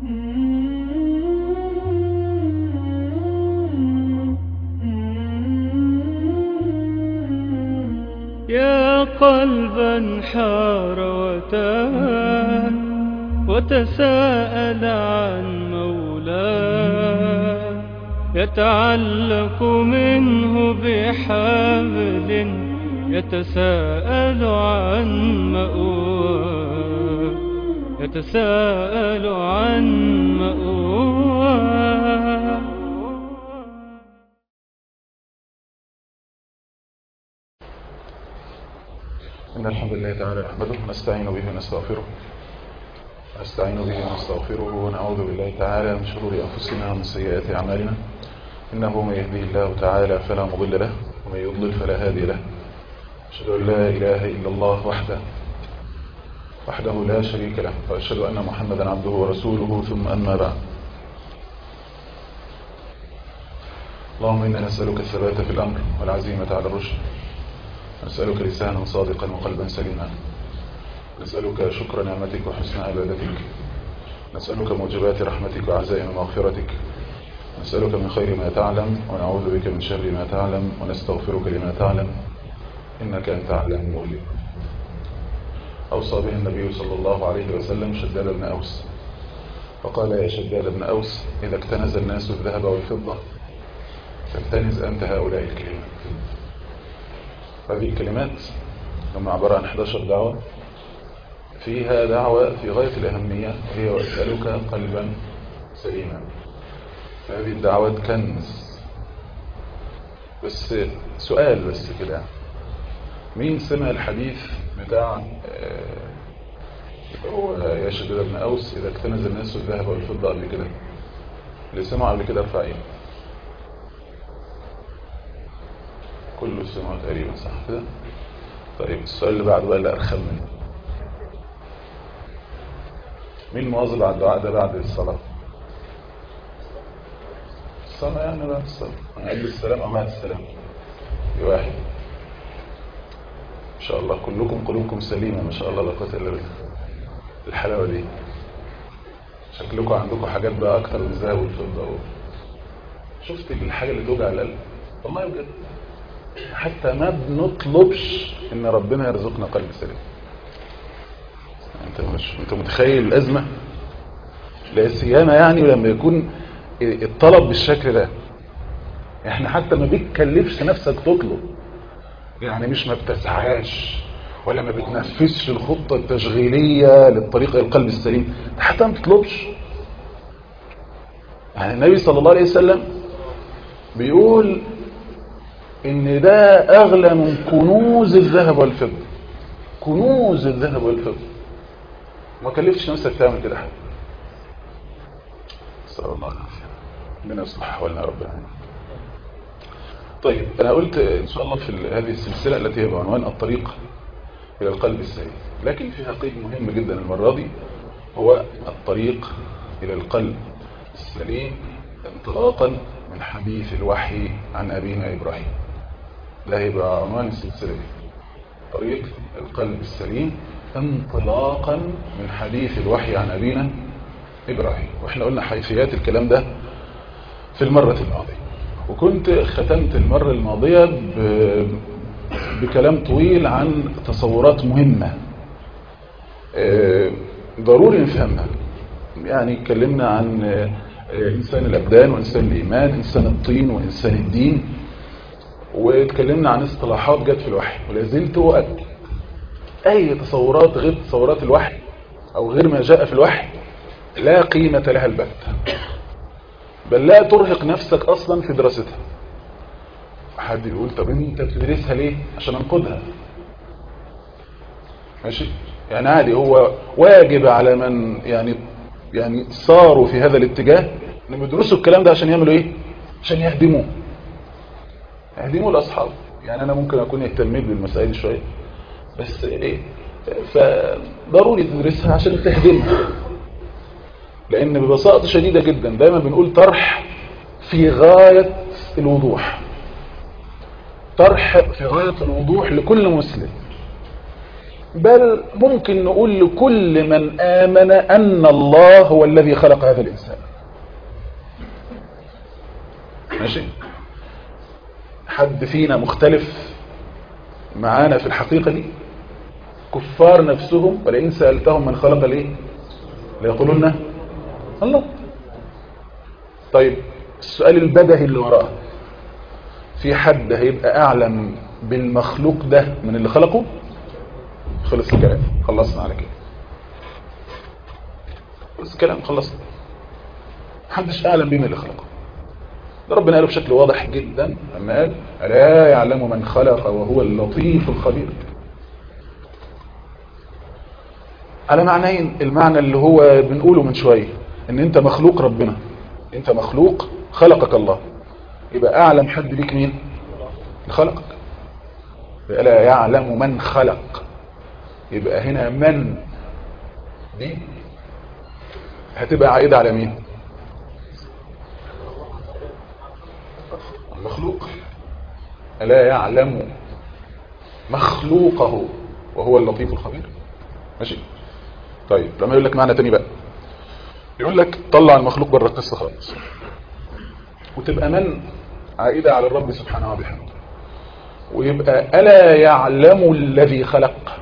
يا قلبا حار وتاه وتساءل عن مولاه يتعلق منه بحبل يتساءل عن مأواه يتساءل عن مأواه إن الحمد لله تعالى نحمده ونستعين به ونستغفره نستعين به ونستغفره ونعوذ بالله تعالى من شرور أنفسنا ومن سيئات أعمالنا إنه من يهديه الله تعالى فلا مضل له ومن يضلل فلا هادي له أشهد أن لا إله إلا الله وحده وحده لا شريك له وأشهد أن محمدا عبده ورسوله ثم أما بعد اللهم إنا نسألك الثبات في الأمر والعزيمة على الرشد نسألك لسانا صادقا وقلبا سليما نسألك شكر نعمتك وحسن عبادتك نسألك موجبات رحمتك وعزائم مغفرتك نسألك من خير ما تعلم ونعوذ بك من شر ما تعلم ونستغفرك لما تعلم إنك أنت علام المؤلم أوصى به النبي صلى الله عليه وسلم شداد بن أوس فقال يا شداد بن أوس إذا اكتنز الناس الذهب والفضة فاكتنز أنت هؤلاء الكلمات هذه الكلمات هم عبارة عن 11 دعوة فيها دعوة في غاية الأهمية وهي وأسألك قلبا سليما فهذه الدعوات كنز بس سؤال بس كده مين سمع الحديث بتاع هو يا شداد بن أوس إذا اكتنز الناس الذهب والفضة قبل كده اللي سمعوا قبل كده ارفع ايه كله سمعوا تقريبا صح كده طيب السؤال اللي بعده بقى اللي أرخم منه مين مواظب على الدعاء ده بعد الصلاة الصلاة يعني بعد الصلاة قبل السلام أو بعد السلام في واحد إن شاء الله كلكم قلوبكم سليمة ما شاء الله لا قوة إلا بالله الحلاوة دي شكلكم عندكم حاجات بقى أكتر من الذهب والفضة شفت الحاجة اللي توجع القلب والله بجد حتى ما بنطلبش ان ربنا يرزقنا قلب سليم انت مش انت متخيل الازمه لا سيما يعني لما يكون الطلب بالشكل ده احنا حتى ما بتكلفش نفسك تطلب يعني مش ما بتسعاش ولا ما بتنفذش الخطه التشغيليه للطريق القلب السليم حتى ما بتطلبش يعني النبي صلى الله عليه وسلم بيقول ان ده اغلى من كنوز الذهب والفضة كنوز الذهب والفضة ما كلفتش نفسك تعمل كده حاجة صلى الله عليه وسلم ربنا يصلح احوالنا يا رب العالمين طيب انا قلت ان شاء الله في هذه السلسلة التي هي بعنوان الطريق الى القلب السليم لكن فيها قيد مهم جدا المرة دي هو الطريق الى القلب السليم انطلاقا من حديث الوحي عن ابينا ابراهيم ده هيبقى عنوان السلسلة دي طريق القلب السليم انطلاقا من حديث الوحي عن أبينا إبراهيم وإحنا قلنا حيثيات الكلام ده في المرة الماضية وكنت ختمت المرة الماضية ب... بكلام طويل عن تصورات مهمة ضروري نفهمها يعني اتكلمنا عن إنسان الأبدان وإنسان الإيمان إنسان الطين وإنسان الدين واتكلمنا عن اصطلاحات جت في الوحي ولا زلت أؤكد أي تصورات غير تصورات الوحي أو غير ما جاء في الوحي لا قيمة لها البتة بل لا ترهق نفسك أصلا في دراستها حد يقول طب انت بتدرسها ليه عشان انقدها ماشي يعني عادي هو واجب على من يعني يعني صاروا في هذا الاتجاه انهم يدرسوا الكلام ده عشان يعملوا ايه عشان يهدموه يهدموا الاصحاب يعني انا ممكن اكون اهتميت بالمسائل شويه بس ايه فضروري تدرسها عشان تهدمها لان ببساطه شديده جدا دايما بنقول طرح في غايه الوضوح طرح في غايه الوضوح لكل مسلم بل ممكن نقول لكل من آمن أن الله هو الذي خلق هذا الإنسان ماشي حد فينا مختلف معانا في الحقيقة دي كفار نفسهم ولئن سألتهم من خلق ليه ليقولون الله طيب السؤال البدهي اللي وراه في حد هيبقى أعلم بالمخلوق ده من اللي خلقه خلص الكلام خلصنا على كده خلص الكلام خلصنا محدش أعلم بيه من اللي خلقه ده ربنا قاله بشكل واضح جدا لما قال ألا يعلم من خلق وهو اللطيف الخبير على معنيين المعنى اللي هو بنقوله من شوية ان انت مخلوق ربنا انت مخلوق خلقك الله يبقى اعلم حد بيك مين خلقك ألا يعلم من خلق يبقى هنا من دي هتبقى عائدة على مين المخلوق ألا يعلم مخلوقه وهو اللطيف الخبير ماشي طيب لما يقول لك معنى تاني بقى يقول لك طلع المخلوق بره القصة خالص وتبقى من عائدة على الرب سبحانه وبحمده ويبقى ألا يعلم الذي خلق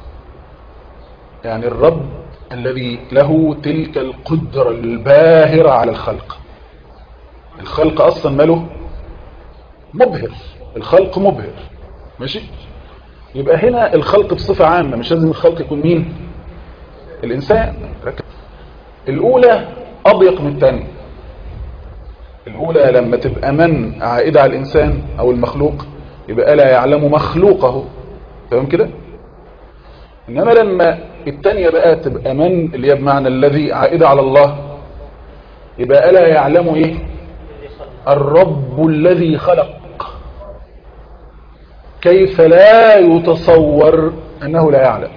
يعني الرب الذي له تلك القدرة الباهرة على الخلق الخلق أصلا ماله مبهر الخلق مبهر ماشي يبقى هنا الخلق بصفة عامة مش لازم الخلق يكون مين الإنسان الأولى أضيق من الثانية الأولى لما تبقى من عائدة على الإنسان أو المخلوق يبقى لا يعلم مخلوقه تمام كده إنما لما الثانية بقى تبقى من اللي هي بمعنى الذي عائدة على الله يبقى ألا يعلم إيه الرب الذي خلق كيف لا يتصور أنه لا يعلم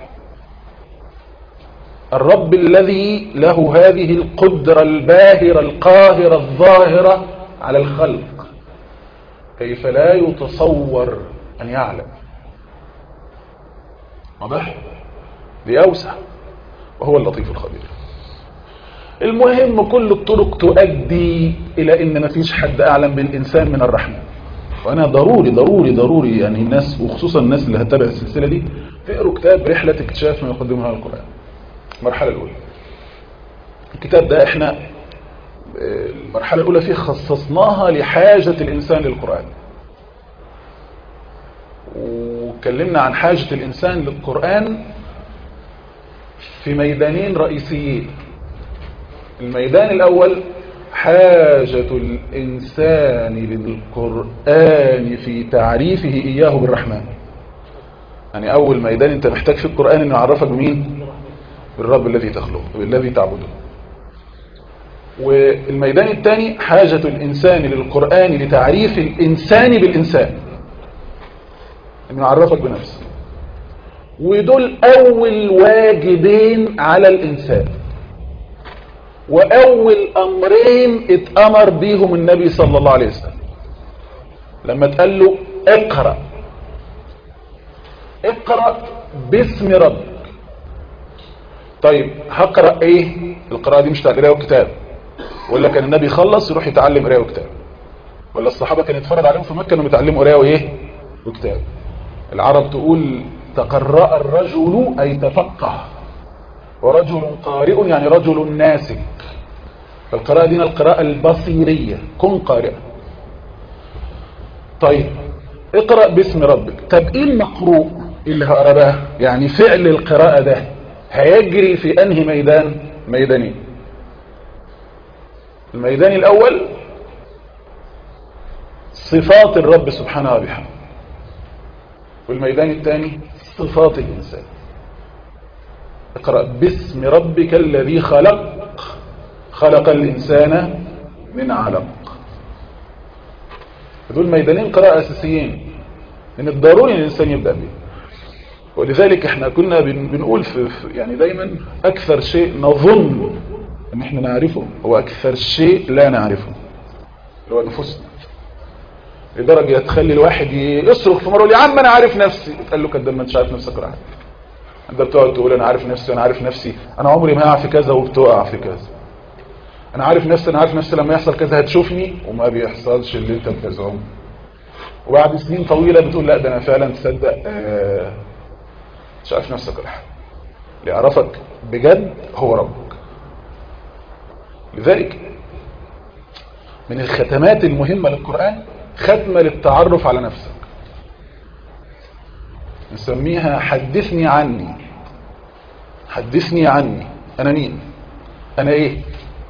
الرب الذي له هذه القدرة الباهرة القاهرة الظاهرة على الخلق كيف لا يتصور أن يعلم واضح دي أوسع وهو اللطيف الخبير المهم كل الطرق تؤدي إلى إن مفيش حد أعلم بالإنسان من الرحمن وأنا ضروري ضروري ضروري يعني الناس وخصوصا الناس اللي هتتابع السلسلة دي تقروا كتاب رحلة اكتشاف ما يقدمها القرآن المرحلة الأولى الكتاب ده احنا المرحلة الأولى فيه خصصناها لحاجة الإنسان للقرآن وكلمنا عن حاجة الإنسان للقرآن في ميدانين رئيسيين الميدان الأول حاجة الإنسان للقرآن في تعريفه إياه بالرحمن يعني أول ميدان أنت محتاج في القرآن أنه يعرفك بمين بالرب الذي تخلقه بالذي تعبده والميدان الثاني حاجة الإنسان للقرآن لتعريف الإنسان بالإنسان أنه يعرفك بنفسه ودول أول واجبين على الإنسان وأول أمرين اتأمر بيهم النبي صلى الله عليه وسلم لما تقال له اقرأ اقرأ باسم ربك طيب هقرأ ايه القراءة دي مش بتاعت قراءة وكتاب ولا كان النبي يخلص يروح يتعلم قراءة وكتاب ولا الصحابة كان يتفرج عليهم في مكة انهم يتعلموا قراءة وايه وكتاب العرب تقول تقرأ الرجل اي تفقه ورجل قارئ يعني رجل ناسك فالقراءة دينا القراءة البصيرية كن قارئا طيب اقرأ باسم ربك طب ايه المقروء اللي هقرأ بقى يعني فعل القراءة ده هيجري في انهي ميدان ميدانين الميدان الاول صفات الرب سبحانه وبحمده والميدان الثاني صفات الانسان اقرأ باسم ربك الذي خلق خلق الإنسان من علق دول ميدانين قراءة أساسيين من الضروري أن الإنسان يبدأ به ولذلك احنا كنا بنقول في يعني دايما أكثر شيء نظن أن احنا نعرفه هو أكثر شيء لا نعرفه هو نفوسنا لدرجة تخلي الواحد يصرخ في مرة يقول يا عم أنا عارف نفسي قال له كده ما انتش عارف نفسك راح انت بتقعد تقول انا عارف نفسي انا عارف نفسي انا عمري ما هقع في كذا وبتقع في كذا انا عارف نفسي انا عارف نفسي لما يحصل كذا هتشوفني وما بيحصلش اللي انت بتزعمه وبعد سنين طويلة بتقول لا ده انا فعلا تصدق آه مش عارف نفسك ولا حاجه اللي يعرفك بجد هو ربك لذلك من الختمات المهمة للقرآن ختمة للتعرف على نفسك نسميها حدثني عني حدثني عني أنا مين أنا إيه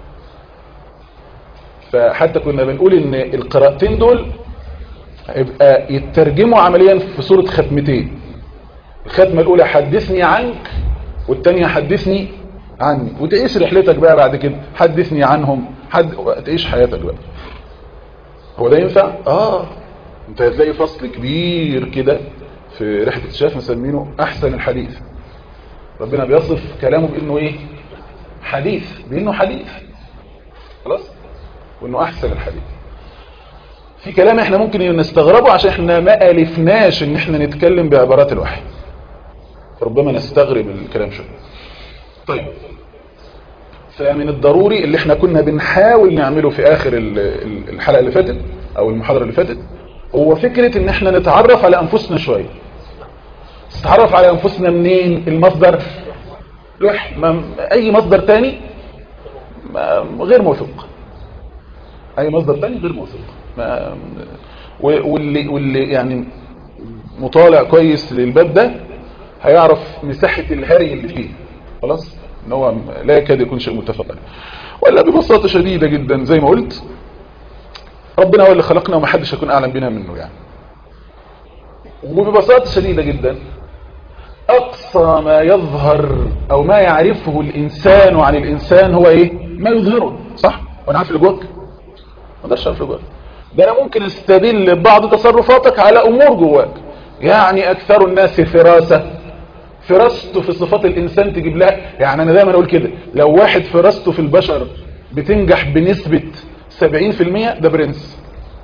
فحتى كنا بنقول إن القراءتين دول هيبقى يترجموا عمليا في صورة ختمتين الختمة الأولى حدثني عنك والتانية حدثني عني وتعيش رحلتك بقى بعد كده حدثني عنهم حد تعيش حياتك بقى هو ده ينفع اه انت هتلاقي فصل كبير كده في رحله اكتشاف مسمينه احسن الحديث ربنا بيصف كلامه بانه ايه حديث بانه حديث خلاص وانه احسن الحديث في كلام احنا ممكن نستغربه عشان احنا ما الفناش ان احنا نتكلم بعبارات الوحي ربما نستغرب الكلام شويه طيب فمن الضروري اللي احنا كنا بنحاول نعمله في اخر الحلقة اللي فاتت او المحاضرة اللي فاتت هو فكرة ان احنا نتعرف على انفسنا شوية نتعرف على انفسنا منين المصدر لوح اي مصدر تاني غير موثوق اي مصدر تاني غير موثوق واللي, واللي يعني مطالع كويس للباب ده هيعرف مساحة الهري اللي فيه خلاص ان هو لا يكاد يكون شيء متفق عليه ولا ببساطة شديدة جدا زي ما قلت ربنا هو اللي خلقنا وما حدش يكون اعلم بنا منه يعني وببساطة شديدة جدا اقصى ما يظهر او ما يعرفه الانسان عن الانسان هو ايه ما يظهره صح وانا عارف اللي جواك ما اقدرش اعرف اللي جواك ده انا ممكن استدل ببعض تصرفاتك على امور جواك يعني اكثر الناس فراسة فراسته في صفات الإنسان تجيب لها يعني أنا دايما أقول كده لو واحد فراسته في البشر بتنجح بنسبة 70% ده برنس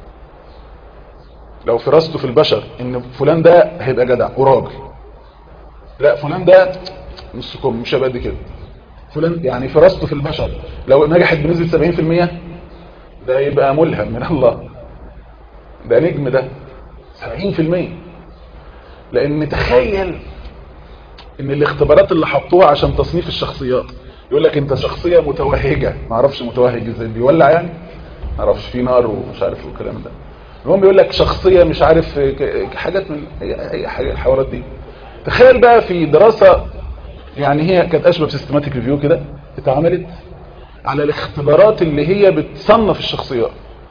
لو فراسته في البشر إن فلان ده هيبقى جدع وراجل لا فلان ده نص كم مش هيبقى قد كده فلان يعني فراسته في البشر لو نجحت بنسبة 70% ده يبقى ملهم من الله ده نجم ده 70% لأن تخيل ان الاختبارات اللي حطوها عشان تصنيف الشخصيات يقول لك انت شخصية متوهجة ما اعرفش متوهج ازاي بيولع يعني ما اعرفش في نار ومش عارف والكلام ده المهم بيقول لك شخصية مش عارف حاجات من اي حاجة الحوارات دي تخيل بقى في دراسة يعني هي كانت اشبه بسيستماتيك ريفيو كده اتعملت على الاختبارات اللي هي بتصنف الشخصيات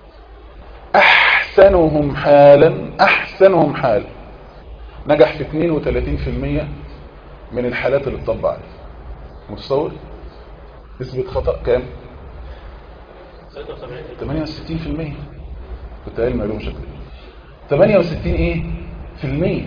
احسنهم حالا احسنهم حالا نجح في 32% من الحالات اللي اتطبق عليها متصور نسبة خطأ كام 68% كنت قايل معلومة شكل 68 ايه في المية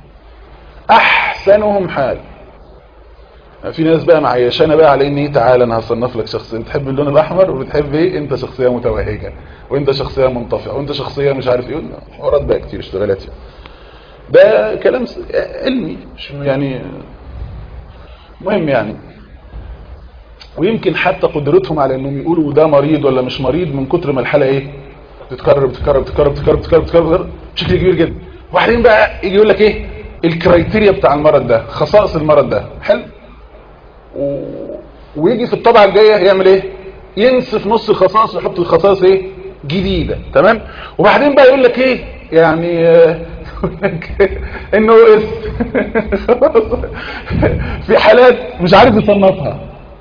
احسنهم حال في ناس بقى معيشانه بقى على ان ايه تعالى انا هصنف لك شخصيه بتحب اللون الاحمر وبتحب ايه انت شخصيه متوهجه وانت شخصيه منطفئه وانت شخصيه مش عارف ايه حوارات بقى كتير اشتغالات يعني ده كلام علمي مش يعني مهم يعني ويمكن حتى قدرتهم على انهم يقولوا ده مريض ولا مش مريض من كتر ما الحاله ايه بتتكرر بتتكرر بتتكرر بتتكرر بتتكرر بتتكرر بشكل كبير جدا وبعدين بقى يجي يقول لك ايه الكرايتيريا بتاع المرض ده خصائص المرض ده حلو و... ويجي في الطبعه الجايه يعمل ايه ينسف نص الخصائص ويحط الخصائص ايه جديده تمام وبعدين بقى يقول لك ايه يعني انه اس في حالات مش عارف يصنفها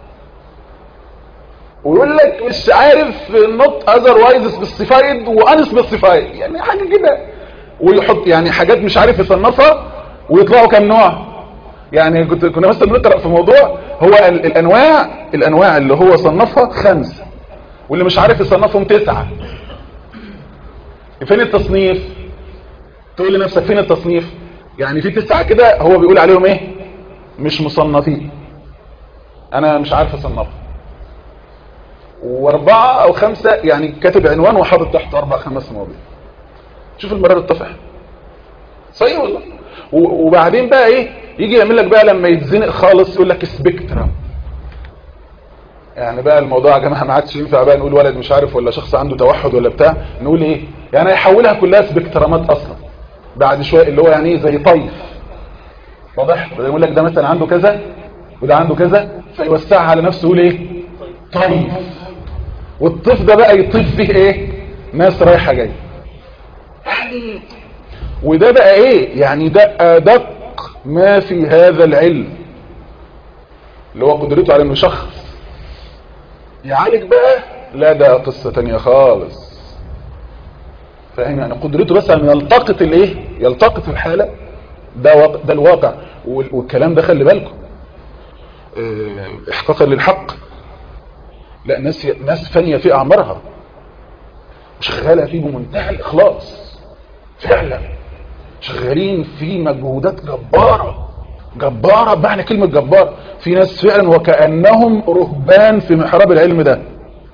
ويقول لك مش عارف نوت اذروايز سبيسيفايد وان سبيسيفايد يعني حاجه كده ويحط يعني حاجات مش عارف يصنفها ويطلعوا كام نوع يعني كنت كنا مثلا بنقرا في موضوع هو الانواع الانواع اللي هو صنفها خمسه واللي مش عارف يصنفهم تسعه فين التصنيف تقول لنفسك فين التصنيف يعني في تسعة كده هو بيقول عليهم ايه مش مصنفين انا مش عارف اصنفهم واربعة او خمسة يعني كاتب عنوان وحاطط تحته اربع خمس مواضيع شوف المرار الطفح صحيح والله وبعدين بقى ايه يجي يعمل لك بقى لما يتزنق خالص يقول لك سبيكترم يعني بقى الموضوع يا جماعه ما عادش ينفع بقى نقول ولد مش عارف ولا شخص عنده توحد ولا بتاع نقول ايه يعني هيحولها كلها سبيكترامات اصلا بعد شويه اللي هو يعني ايه زي طيف واضح يقول لك ده مثلا عنده كذا وده عنده كذا فيوسعها على نفسه يقول ايه طيف والطيف ده بقى يطيف فيه ايه ناس رايحه جايه وده بقى ايه يعني ده ادق ما في هذا العلم اللي هو قدرته على انه يشخص يعالج بقى لا ده قصة تانية خالص فاهم يعني قدرته بس ان يلتقط الايه يلتقط الحالة ده واقع ده الواقع والكلام ده خلي بالكم اه احقاقا للحق لا ناس ناس فانية في اعمارها وشغالة فيه بمنتهى الاخلاص فعلا شغالين في مجهودات جبارة جبارة بمعنى كلمة جبارة في ناس فعلا وكأنهم رهبان في محراب العلم ده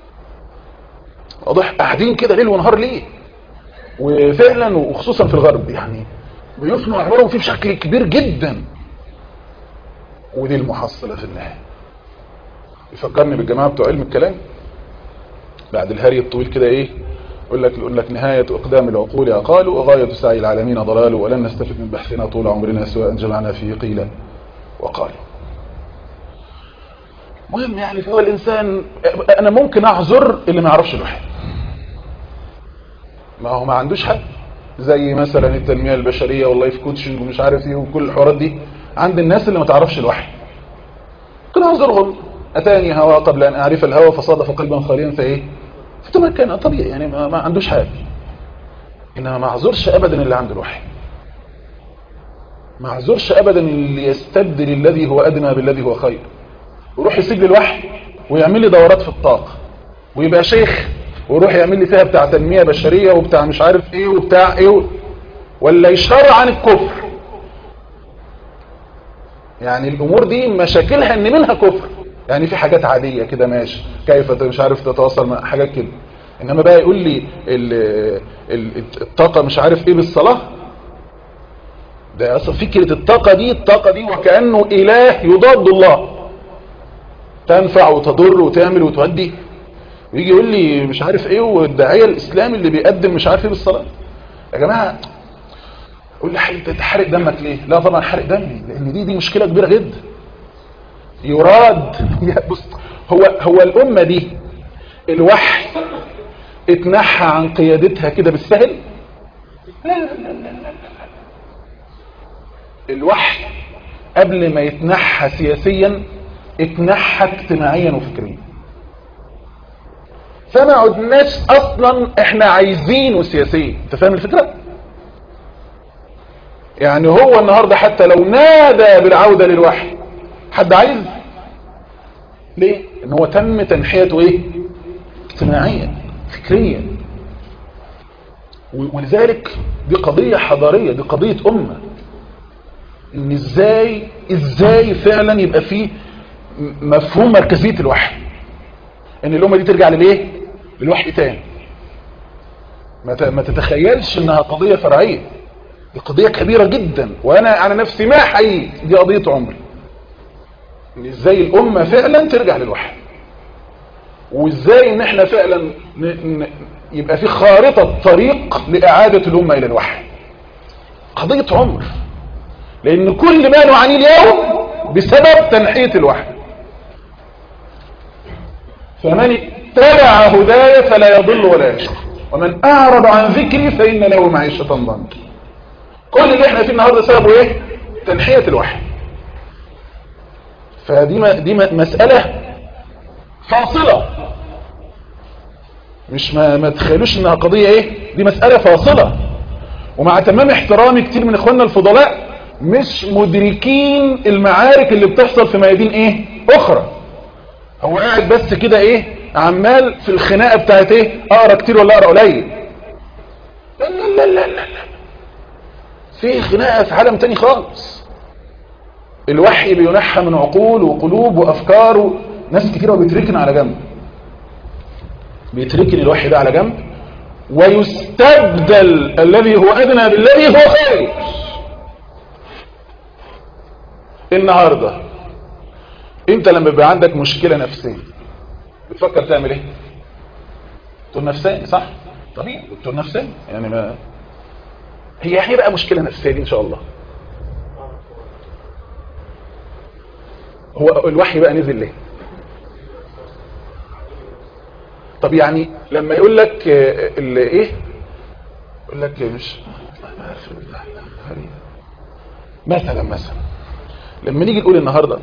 واضح قاعدين كده ليل ونهار ليه وفعلا وخصوصا في الغرب يعني بيفنوا اعمارهم فيه بشكل كبير جدا ودي المحصلة في النهاية يفكرني بالجماعة بتوع علم الكلام بعد الهري الطويل كده ايه يقول لك يقول لك نهاية أقدام العقول أقالوا وغاية سعي العالمين ضلال ولن نستفد من بحثنا طول عمرنا سواء جمعنا فيه قيلا وقالوا مهم يعني فهو الإنسان أنا ممكن أعذر اللي ما يعرفش الوحي ما هو ما عندوش حق زي مثلا التنمية البشرية واللايف كوتشنج ومش عارف ايه وكل الحوارات دي عند الناس اللي ما تعرفش الوحي ممكن أعذرهم أتاني هوا قبل أن أعرف الهوى فصادف قلبا خاليا فإيه فتمكن طبيعي يعني ما, ما عندوش حاجة إنما ما اعذرش أبدا اللي عنده الوحي ما اعذرش أبدا اللي يستبدل الذي هو أدنى بالذي هو خير ويروح يسيب لي الوحي ويعمل لي دورات في الطاقة ويبقى شيخ ويروح يعمل لي فيها بتاع تنمية بشرية وبتاع مش عارف ايه وبتاع ايه ولا يشهر عن الكفر يعني الامور دي مشاكلها ان منها كفر يعني في حاجات عادية كده ماشي كيف مش عارف تتواصل مع حاجات كده انما بقى يقول لي ال ال الطاقة مش عارف ايه بالصلاة ده اصلا فكرة الطاقة دي الطاقة دي وكأنه اله يضاد الله تنفع وتضر وتعمل وتودي ويجي يقول لي مش عارف ايه والداعية الاسلامي اللي بيقدم مش عارف ايه بالصلاة يا جماعة قول لي انت تحرق دمك ليه لا طبعا حرق دمي لان دي دي مشكلة كبيرة جدا يراد بص هو هو الامة دي الوحي اتنحى عن قيادتها كده بالسهل لا لا لا لا لا الوحي قبل ما يتنحى سياسيا اتنحى اجتماعيا وفكريا فما عدناش اصلا احنا عايزينه سياسيا انت فاهم الفكرة يعني هو النهاردة حتى لو نادى بالعودة للوحي حد عايز ليه ان هو تم تنحيته ايه اجتماعيا فكريا ولذلك دي قضية حضارية دي قضية امة ان ازاي ازاي فعلا يبقى فيه مفهوم مركزية الوحي ان الامة دي ترجع للايه للوحي تاني ما تتخيلش انها قضية فرعية دي قضية كبيرة جدا وانا على نفسي ما حقيقي دي قضية عمري ان ازاي الامة فعلا ترجع للوحي وازاي ان احنا فعلا ن... ن... يبقى في خارطة طريق لإعادة الأمة إلى الوحي قضية عمر لأن كل ما نعانيه اليوم بسبب تنحية الوحي فمن اتبع هدايا فلا يضل ولا يشقى ومن أعرض عن ذكري فإن له معيشة ضنكا كل اللي احنا فيه النهاردة سببه ايه تنحية الوحي فدي ما دي مسألة فاصلة مش ما, ما تخيلوش انها قضية ايه دي مسألة فاصلة ومع تمام احترامي كتير من اخواننا الفضلاء مش مدركين المعارك اللي بتحصل في ميادين ايه اخرى هو قاعد بس كده ايه عمال في الخناقة بتاعت ايه اقرا كتير ولا اقرا قليل لا لا لا لا لا في خناقة في عالم تاني خالص الوحي بينحى من عقول وقلوب وافكار ناس كتير بيتركن على جنب بيتركن الوحي ده على جنب ويستبدل الذي هو ادنى بالذي هو خير النهاردة انت لما بيبقى عندك مشكلة نفسية بتفكر تعمل ايه دكتور نفساني صح طبيعي دكتور نفساني يعني ما هي هيبقى مشكلة نفسية دي ان شاء الله هو الوحي بقى نزل ليه طب يعني لما يقول لك آه، اللي ايه يقول لك مش مثلا مثلا لما نيجي نقول النهارده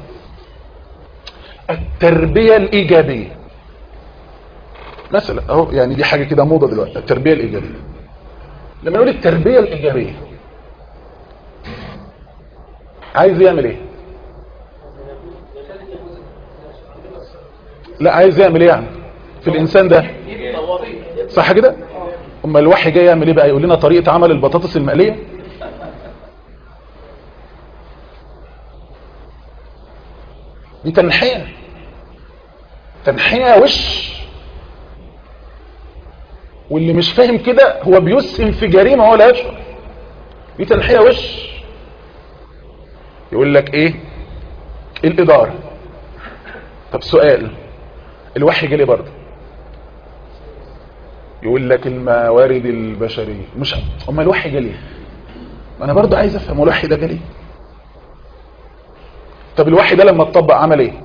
التربيه الايجابيه مثلا اهو يعني دي حاجه كده موضه دلوقتي التربيه الايجابيه لما نقول التربيه الايجابيه عايز يعمل ايه لا عايز يعمل ايه يعني في الانسان ده صح كده اما الوحي جاي يعمل ايه بقى يقول لنا طريقه عمل البطاطس المقليه دي تنحيه تنحيه وش واللي مش فاهم كده هو بيسهم في جريمه هو لا يشعر دي تنحيه وش يقول لك ايه الاداره طب سؤال الوحي جالي برضه يقول لك الموارد البشريه مش اما الوحي جالي ما انا برضه عايز افهم الوحي ده جالي طب الوحي ده لما اتطبق عمل ايه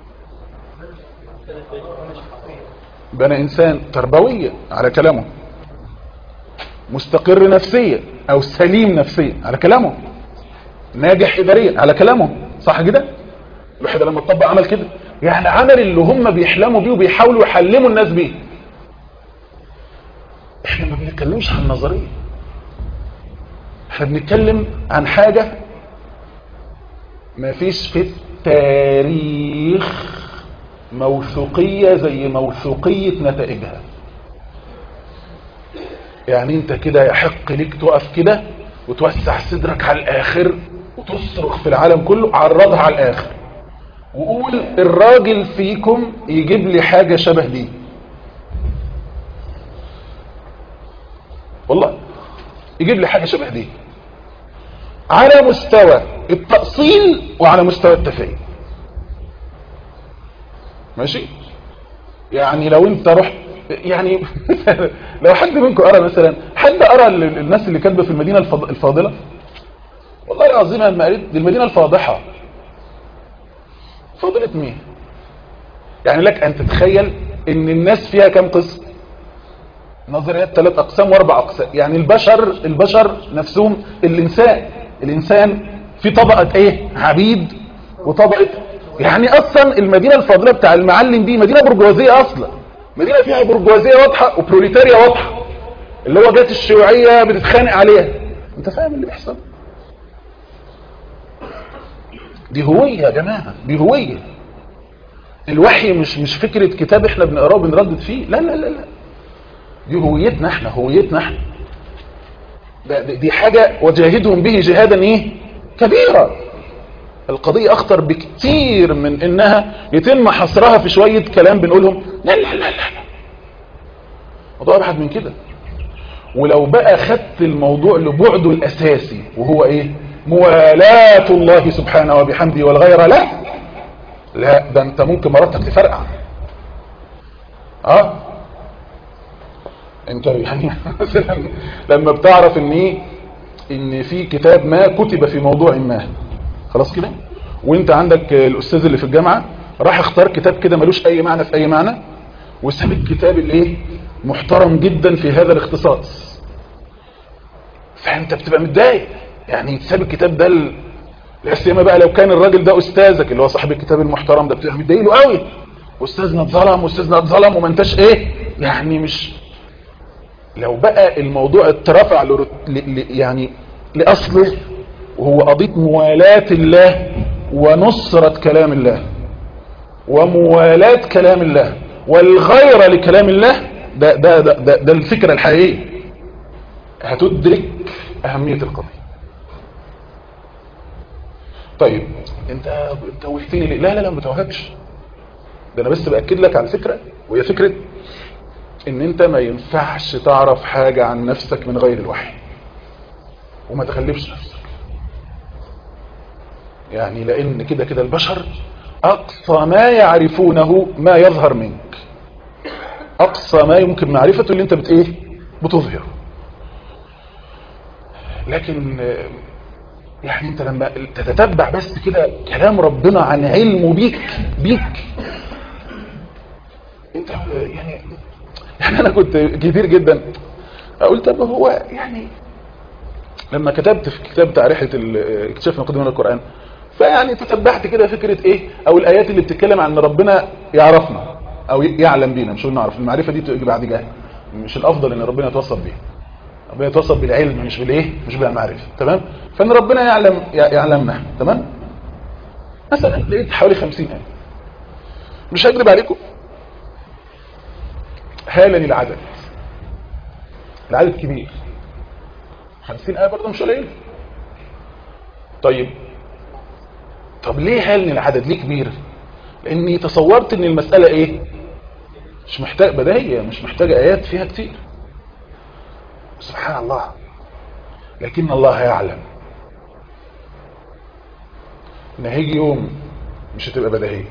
بنى انسان تربويا على كلامه مستقر نفسيا او سليم نفسيا على كلامه ناجح اداريا على كلامه صح كده الوحي ده لما اتطبق عمل كده يعني عمل اللي هم بيحلموا بيه وبيحاولوا يحلموا الناس بيه احنا ما بنتكلمش عن نظريه احنا بنتكلم عن حاجه ما فيش في التاريخ موثوقية زي موثوقية نتائجها يعني انت كده يحق ليك تقف كده وتوسع صدرك على الاخر وتصرخ في العالم كله عرضها على الاخر وقول الراجل فيكم يجيب لي حاجة شبه دي والله يجيب لي حاجة شبه دي على مستوى التأصيل وعلى مستوى التفعيل ماشي يعني لو انت رحت يعني لو حد منكم قرا مثلا حد قرا ال- الناس اللي كاتبه في المدينه الفض- الفاضله والله العظيم انا لما قريت دي المدينه الفاضحه فاضله مين يعني لك ان تتخيل ان الناس فيها كم قسم نظريات ثلاث اقسام واربع اقسام يعني البشر البشر نفسهم الانسان الانسان في طبقه ايه عبيد وطبقه يعني اصلا المدينه الفاضله بتاع المعلم دي مدينه برجوازيه اصلا مدينه فيها برجوازيه واضحه وبروليتاريا واضحه اللي هو جات الشيوعيه بتتخانق عليها انت فاهم اللي بيحصل دي هويه يا جماعه دي هويه الوحي مش مش فكره كتاب احنا بنقراه وبنردد فيه لا لا لا لا دي هويتنا احنا هويتنا احنا ده ده- دي حاجه وجاهدهم به جهادا ايه كبيرا القضية أخطر بكتير من إنها يتم حصرها في شوية كلام بنقولهم لا لا لا لا موضوع أبعد من كده ولو بقى خدت الموضوع لبعده الأساسي وهو إيه موالاة الله سبحانه وبحمده والغير لا لا ده أنت ممكن مراتك تفرقع اه انت يعني مثلا لما بتعرف ان ايه ان في كتاب ما كتب في موضوع ما خلاص كده وانت عندك الاستاذ اللي في الجامعه راح اختار كتاب كده ملوش اي معنى في اي معنى وساب الكتاب اللي ايه محترم جدا في هذا الاختصاص فانت بتبقى متضايق يعني تساب الكتاب ده ل- لا سيما بقى لو كان الراجل ده استاذك اللي هو صاحب الكتاب المحترم ده بتبقى متضايق له قوي استاذنا اتظلم واستاذنا اتظلم وما انتش ايه يعني مش لو بقى الموضوع اترفع لرت... ل... ل... يعني لاصله وهو قضيه موالاه الله ونصره كلام الله وموالاه كلام الله والغير لكلام الله ده ده ده, ده, ده الفكره الحقيقيه هتدرك اهميه القضيه طيب انت انت توهتني ليه لا لا لا ما توهكش ده انا بس باكد لك على فكره وهي فكره ان انت ما ينفعش تعرف حاجه عن نفسك من غير الوحي وما تغلبش نفسك يعني لان كده كده البشر اقصى ما يعرفونه ما يظهر منك اقصى ما يمكن معرفته اللي انت بت ايه بتظهره لكن آه، يعني انت لما تتتبع بس كده كلام ربنا عن علمه بيك بيك انت آه، يعني يعني انا كنت كتير جدا اقول طب هو يعني لما كتبت في كتاب بتاع رحله ال- اكتشاف نقد من القران فيعني تتبعت كده فكره ايه او الايات اللي بتتكلم عن ان ربنا يعرفنا او يعلم بينا مش نعرف المعرفه دي تيجي بعد جهل مش الافضل ان ربنا يتوصف بيها ربنا يتوصف بالعلم مش بالايه مش بالمعرفه تمام فان ربنا يعلم يعلمنا تمام مثلا لقيت حوالي 50 ايه مش هكذب عليكم هالني العدد العدد كبير 50 آية برضه مش قليل طيب طب ليه هالني العدد ليه كبير لاني تصورت ان المسألة ايه مش محتاج بداية مش محتاجة ايات فيها كتير سبحان الله لكن الله يعلم ان هيجي يوم مش هتبقى بديهية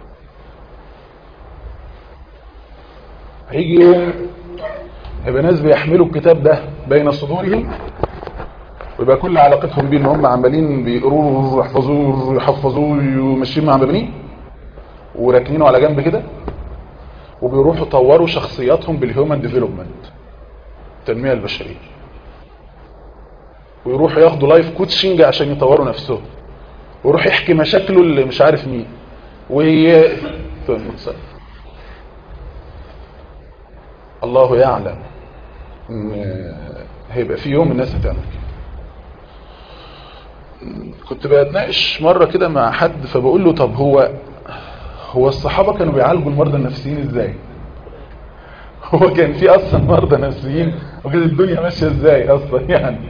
هيجي يوم هيبقى ناس بيحملوا الكتاب ده بين صدورهم ويبقى كل علاقتهم بيه ان هم عمالين بيقروه ويحفظوه ويحفظوه وماشيين مع مبنيه وراكنينه على جنب كده وبيروحوا يطوروا شخصياتهم بالهيومن ديفلوبمنت التنميه البشريه ويروحوا ياخدوا لايف كوتشنج عشان يطوروا نفسهم ويروح يحكي مشاكله اللي مش عارف مين وهي الله يعلم ان هيبقى في يوم الناس هتعمل كده كنت بتناقش مرة كده مع حد فبقول له طب هو هو الصحابة كانوا بيعالجوا المرضى النفسيين ازاي هو كان في اصلا مرضى نفسيين وكانت الدنيا ماشية ازاي اصلا يعني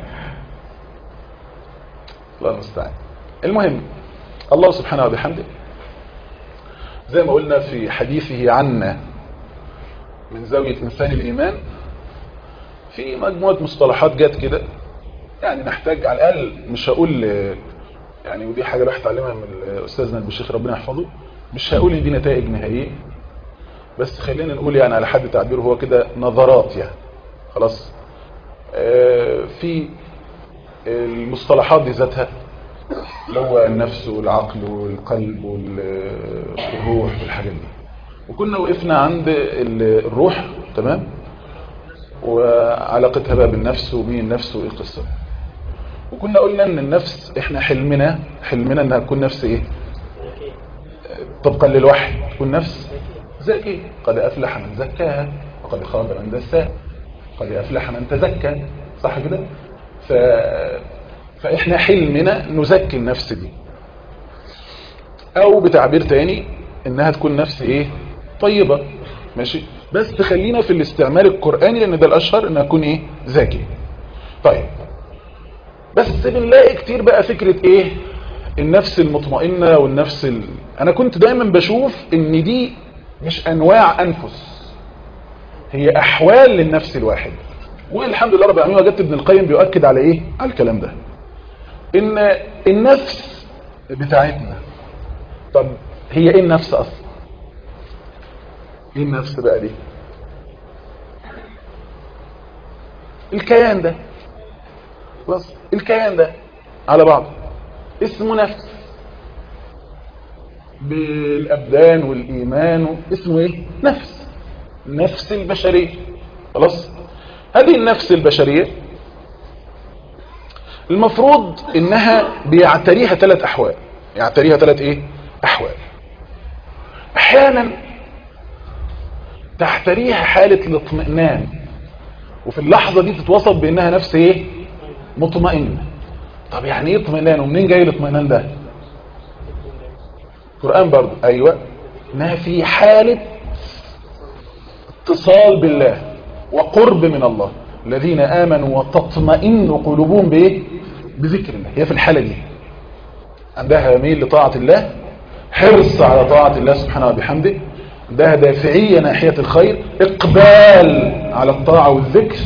الله المستعان المهم الله سبحانه وبحمده زي ما قلنا في حديثه عنا من زاوية إنسان الإيمان في مجموعة مصطلحات جت كده يعني نحتاج على الأقل مش هقول يعني ودي حاجة راح اتعلمها من أستاذنا البشيخ ربنا يحفظه مش هقول إن دي نتائج نهائية بس خلينا نقول يعني على حد تعبيره هو كده نظرات يعني خلاص آه في المصطلحات دي ذاتها اللي هو النفس والعقل والقلب والروح والحاجات دي وكنا وقفنا عند الروح تمام وعلاقتها بقى بالنفس ومين النفس وايه القصه وكنا قلنا ان النفس احنا حلمنا حلمنا انها تكون نفس ايه طبقا للوحي تكون نفس زكي قد افلح من زكاها وقد خاب من دساها قد افلح من تزكى صح كده ف... فاحنا حلمنا نزكي النفس دي او بتعبير تاني انها تكون نفس ايه طيبة ماشي بس تخلينا في الاستعمال القرآني لان ده الاشهر انها تكون ايه ذكي طيب بس بنلاقي كتير بقى فكرة ايه النفس المطمئنة والنفس ال... انا كنت دايما بشوف ان دي مش انواع انفس هي احوال للنفس الواحد والحمد لله رب العالمين وجدت ابن القيم بيؤكد على ايه على الكلام ده ان النفس بتاعتنا طب هي ايه النفس اصلا ايه النفس بقى دي الكيان ده بس الكيان ده على بعض اسمه نفس بالابدان والايمان اسمه ايه نفس نفس البشريه خلاص هذه النفس البشريه المفروض انها بيعتريها ثلاث احوال يعتريها ثلاث ايه احوال احيانا تحتريها حالة الاطمئنان وفي اللحظة دي تتوصف بانها نفس ايه مطمئنة طب يعني ايه اطمئنان ومنين جاي الاطمئنان ده القرآن برضو ايوه انها في حالة اتصال بالله وقرب من الله الذين امنوا وتطمئن قلوبهم بايه بذكر الله هي في الحالة دي عندها ميل لطاعة الله حرص على طاعة الله سبحانه وبحمده ده دافعية ناحية الخير اقبال على الطاعة والذكر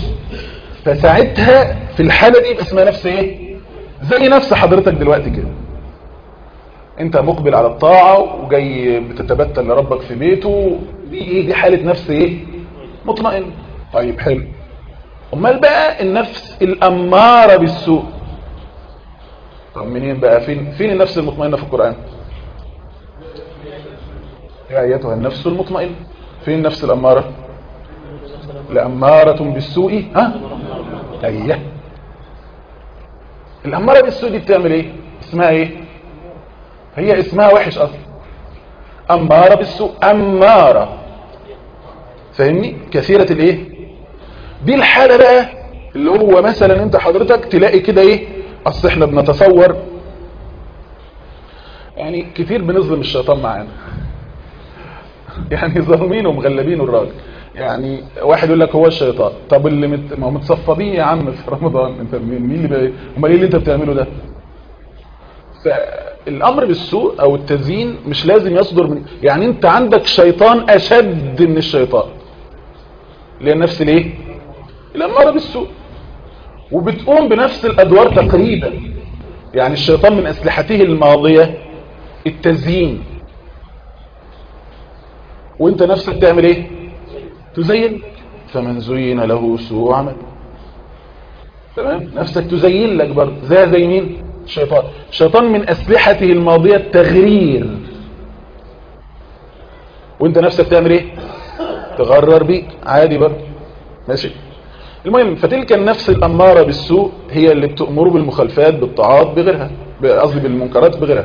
فساعتها في الحالة دي اسمها نفس ايه زي نفس حضرتك دلوقتي كده انت مقبل على الطاعة وجاي بتتبتل لربك في بيته دي ايه دي حالة نفس ايه مطمئن طيب حلو امال بقى النفس الامارة بالسوء طب منين بقى فين فين النفس المطمئنة في القرآن يا ايتها النفس المطمئنة فين النفس الامارة لأمارة بالسوء ها ايه الأمارة بالسوء دي بتعمل ايه اسمها ايه هي اسمها وحش اصلا أمارة بالسوء أمارة فاهمني كثيرة الايه دي الحالة بقى اللي هو مثلا انت حضرتك تلاقي كده ايه اصل احنا بنتصور يعني كتير بنظلم الشيطان معانا يعني ظالمين ومغلبين الراجل يعني واحد يقول لك هو الشيطان طب اللي مت... ما هو متصفدين يا عم في رمضان انت مين مين اللي بقى امال ايه اللي انت بتعمله ده فالامر بالسوء او التزيين مش لازم يصدر من يعني انت عندك شيطان اشد من الشيطان اللي هي النفس الايه الاماره بالسوء وبتقوم بنفس الادوار تقريبا يعني الشيطان من اسلحته الماضيه التزيين وانت نفسك تعمل ايه تزين فمن زين له سوء عمل تمام نفسك تزين لك برضه زي زي مين الشيطان الشيطان من اسلحته الماضيه التغرير وانت نفسك تعمل ايه تغرر بيك عادي برضه ماشي المهم فتلك النفس الاماره بالسوء هي اللي بتامر بالمخالفات بالطاعات بغيرها قصدي بالمنكرات بغيرها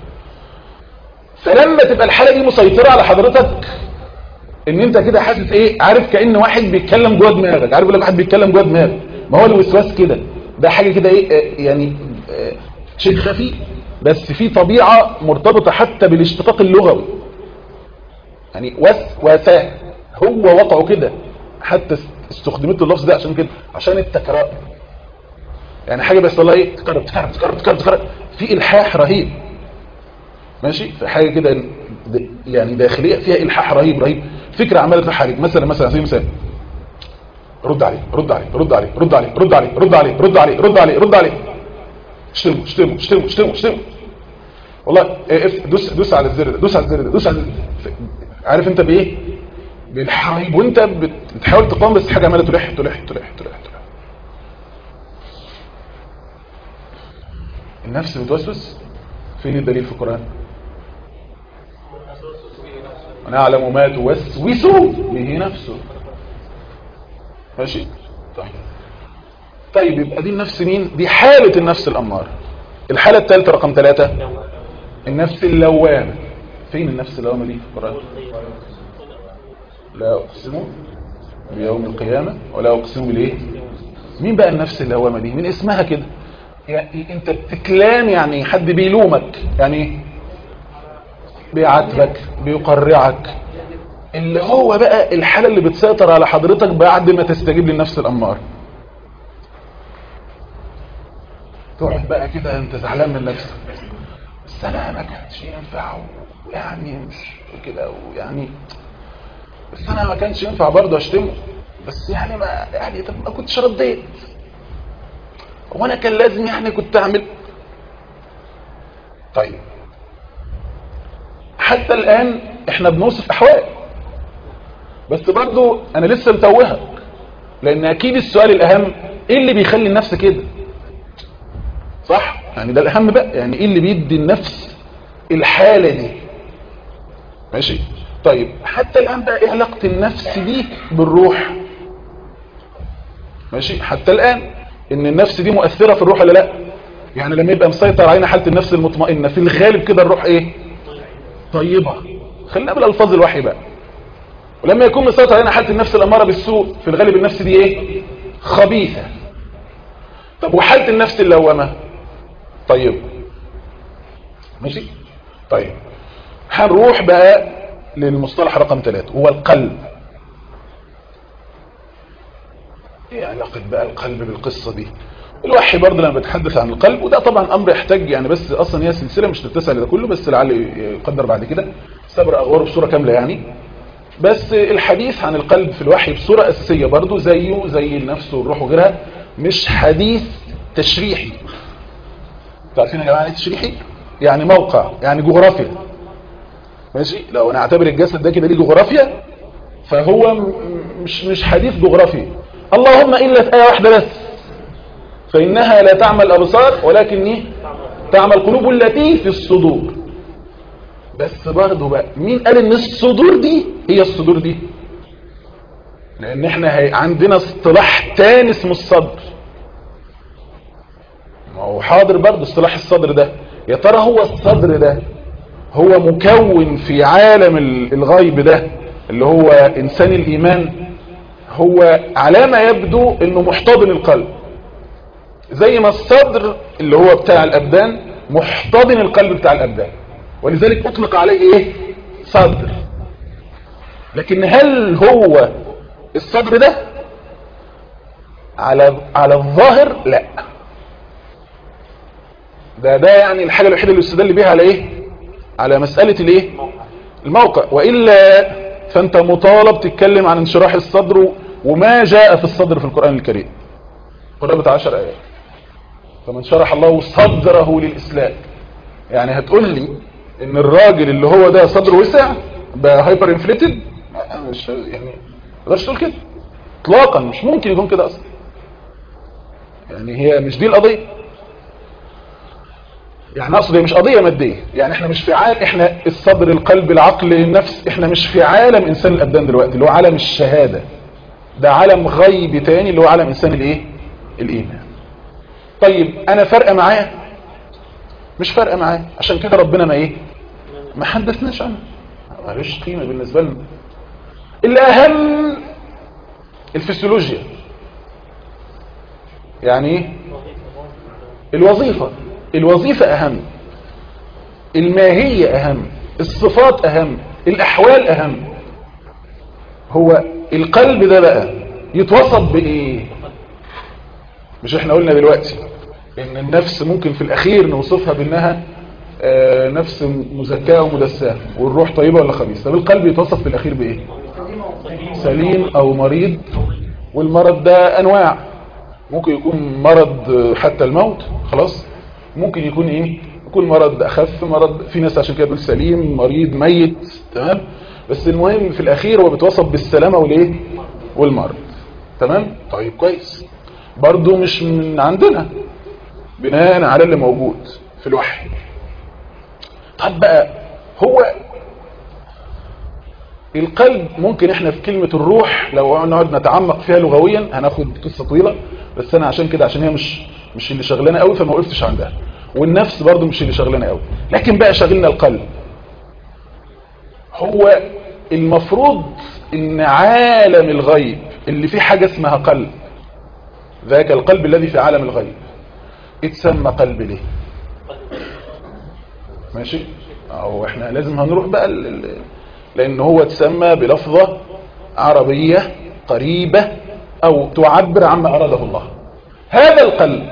فلما تبقى الحاله دي مسيطره على حضرتك ان انت كده حاسس ايه عارف كأن واحد بيتكلم جوه دماغك عارف لما واحد بيتكلم جوه دماغك ما هو الوسواس كده ده حاجة كده ايه آه يعني آه شيء خفي بس في طبيعة مرتبطة حتى بالاشتقاق اللغوي يعني وسوسة هو وقعه كده حتى استخدمت اللفظ ده عشان كده عشان التكرار يعني حاجة بيحصل لها ايه تكرر تكرر تكرر تكرر تكرر في الحاح رهيب ماشي في حاجة كده يعني داخلية فيها إلحاح رهيب رهيب فكرة عمالة تلح عليك مثلا مثلا زي مثال رد عليه رد عليه رد عليه رد عليه رد عليه رد عليه رد عليه رد عليه رد عليه اشتمه اشتمه اشتمه اشتمه اشتمه والله دوس دوس على الزر ده دوس على الزر ده دوس على عارف انت بايه بالحاح رهيب وانت بتحاول تقاوم بس حاجه عماله تلح تلح تلح تلح تلح النفس بتوسوس فين الدليل في القرآن ونعلم ما توسوس به نفسه ماشي طيب طيب يبقى دي النفس مين دي حالة النفس الأمارة الحالة الثالثة رقم ثلاثة النفس اللوامة فين النفس اللوامة دي في القرآن لا أقسم بيوم القيامة ولا أقسم بالإيه مين بقى النفس اللوامة دي من اسمها كده يعني انت بتتلام يعني حد بيلومك يعني بيعاتبك بيقرعك اللي هو بقى الحالة اللي بتسيطر على حضرتك بعد ما تستجيب للنفس الأمار تقعد بقى كده انت زعلان من نفسك بس انا ما كانش ينفع ويعني مش كده ويعني بس انا ما كانش ينفع برضه اشتمه بس يعني ما يعني طب ما كنتش رديت وانا كان لازم يعني كنت اعمل طيب حتى الان احنا بنوصف احوال بس برضو انا لسه متوهك لان اكيد السؤال الاهم ايه اللي بيخلي النفس كده صح يعني ده الاهم بقى يعني ايه اللي بيدي النفس الحالة دي ماشي طيب حتى الان بقى ايه علاقة النفس دي بالروح ماشي حتى الان ان النفس دي مؤثرة في الروح ولا لا يعني لما يبقى مسيطر علينا حالة النفس المطمئنة في الغالب كده الروح ايه طيبة خلينا بالالفاظ الوحي بقى ولما يكون مسيطر علينا حالة النفس الامارة بالسوء في الغالب النفس دي ايه خبيثة طب وحالة النفس اللوامة طيب ماشي طيب هنروح بقى للمصطلح رقم ثلاثة هو القلب ايه علاقة بقى القلب بالقصة دي الوحي برضه لما بتحدث عن القلب وده طبعا امر يحتاج يعني بس اصلا هي سلسله مش تتسع لده كله بس لعل يقدر بعد كده استبرأ اغواره بصوره كامله يعني بس الحديث عن القلب في الوحي بصوره اساسيه برضه زيه زي النفس والروح وغيرها مش حديث تشريحي عارفين يا جماعه ايه تشريحي يعني موقع يعني جغرافيا ماشي لو نعتبر الجسد ده كده ليه جغرافيا فهو م- مش مش حديث جغرافي اللهم الا في ايه واحده بس فانها لا تعمى الابصار ولكن ايه تعمى القلوب التي في الصدور بس برضه بقى مين قال ان الصدور دي هي الصدور دي لان احنا هي عندنا اصطلاح تاني اسمه الصدر ما هو حاضر برضه اصطلاح الصدر ده يا ترى هو الصدر ده هو مكون في عالم ال- الغيب ده اللي هو انسان الايمان هو على ما يبدو انه محتضن القلب زي ما الصدر اللي هو بتاع الابدان محتضن القلب بتاع الابدان ولذلك اطلق عليه ايه صدر لكن هل هو الصدر ده على على الظاهر لا ده ده يعني الحاجه الوحيده اللي استدل بيها على ايه على مساله الايه الموقع والا فانت مطالب تتكلم عن انشراح الصدر وما جاء في الصدر في القران الكريم قرابه 10 ايات فمن شرح الله صدره للاسلام يعني هتقول لي ان الراجل اللي هو ده صدره وسع بقى هايبر انفليتد مش يعني ما تقدرش تقول كده اطلاقا مش ممكن يكون كده اصلا يعني هي مش دي القضيه يعني اقصد هي مش قضيه ماديه يعني احنا مش في عالم احنا الصدر القلب العقل النفس احنا مش في عالم انسان الابدان دلوقتي اللي هو عالم الشهاده ده عالم غيب تاني اللي هو عالم انسان الايه الايمان طيب انا فارقه معاه مش فارقه معاه عشان كده ربنا ما ايه ما حدثناش عنه ملوش قيمه بالنسبه لنا الاهم الفسيولوجيا يعني ايه الوظيفه الوظيفه اهم الماهيه اهم الصفات اهم الاحوال اهم هو القلب ده بقى يتوصف بايه مش احنا قلنا دلوقتي ان النفس ممكن في الاخير نوصفها بانها آه، نفس مزكاه ومدساه والروح طيبه ولا خبيثه طب القلب يتوصف في الاخير بايه سليم او مريض والمرض ده انواع ممكن يكون مرض آه، حتى الموت خلاص ممكن يكون ايه يكون مرض اخف مرض في ناس عشان كده بتقول سليم مريض ميت تمام بس المهم في الاخير هو بيتوصف بالسلامه والايه والمرض تمام طيب كويس برضو مش من عندنا بناء على اللي موجود في الوحي طب بقى هو القلب ممكن احنا في كلمة الروح لو نقعد نتعمق فيها لغويا هناخد قصة طويلة بس انا عشان كده عشان هي مش مش اللي شغلانه قوي فما وقفتش عندها والنفس برضو مش اللي شغلانه قوي لكن بقى شغلنا القلب هو المفروض ان عالم الغيب اللي فيه حاجة اسمها قلب ذاك القلب الذي في عالم الغيب اتسمى قلب ليه ماشي او احنا لازم هنروح بقى ال- ال- لان هو اتسمى بلفظة عربية قريبة او تعبر عما اراده الله هذا القلب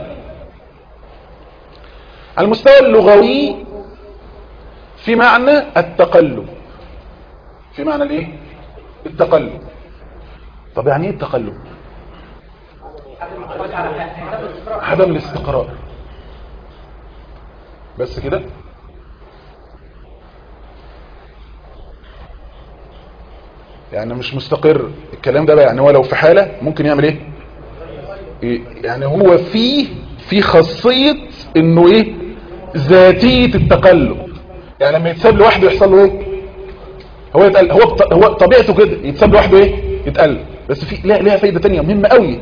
على المستوى اللغوي في معنى التقلب في معنى الايه التقلب طب يعني ايه التقلب عدم الاستقرار بس كده يعني مش مستقر الكلام ده بقى يعني هو لو في حالة ممكن يعمل ايه إيه؟ يعني هو فيه في خاصية انه ايه ذاتية التقلب يعني لما يتساب لوحده يحصل له ايه هو يتقل هو بط- هو طبيعته كده يتساب لوحده ايه يتقلب بس في ليها ليها فايدة تانية مهمة قوي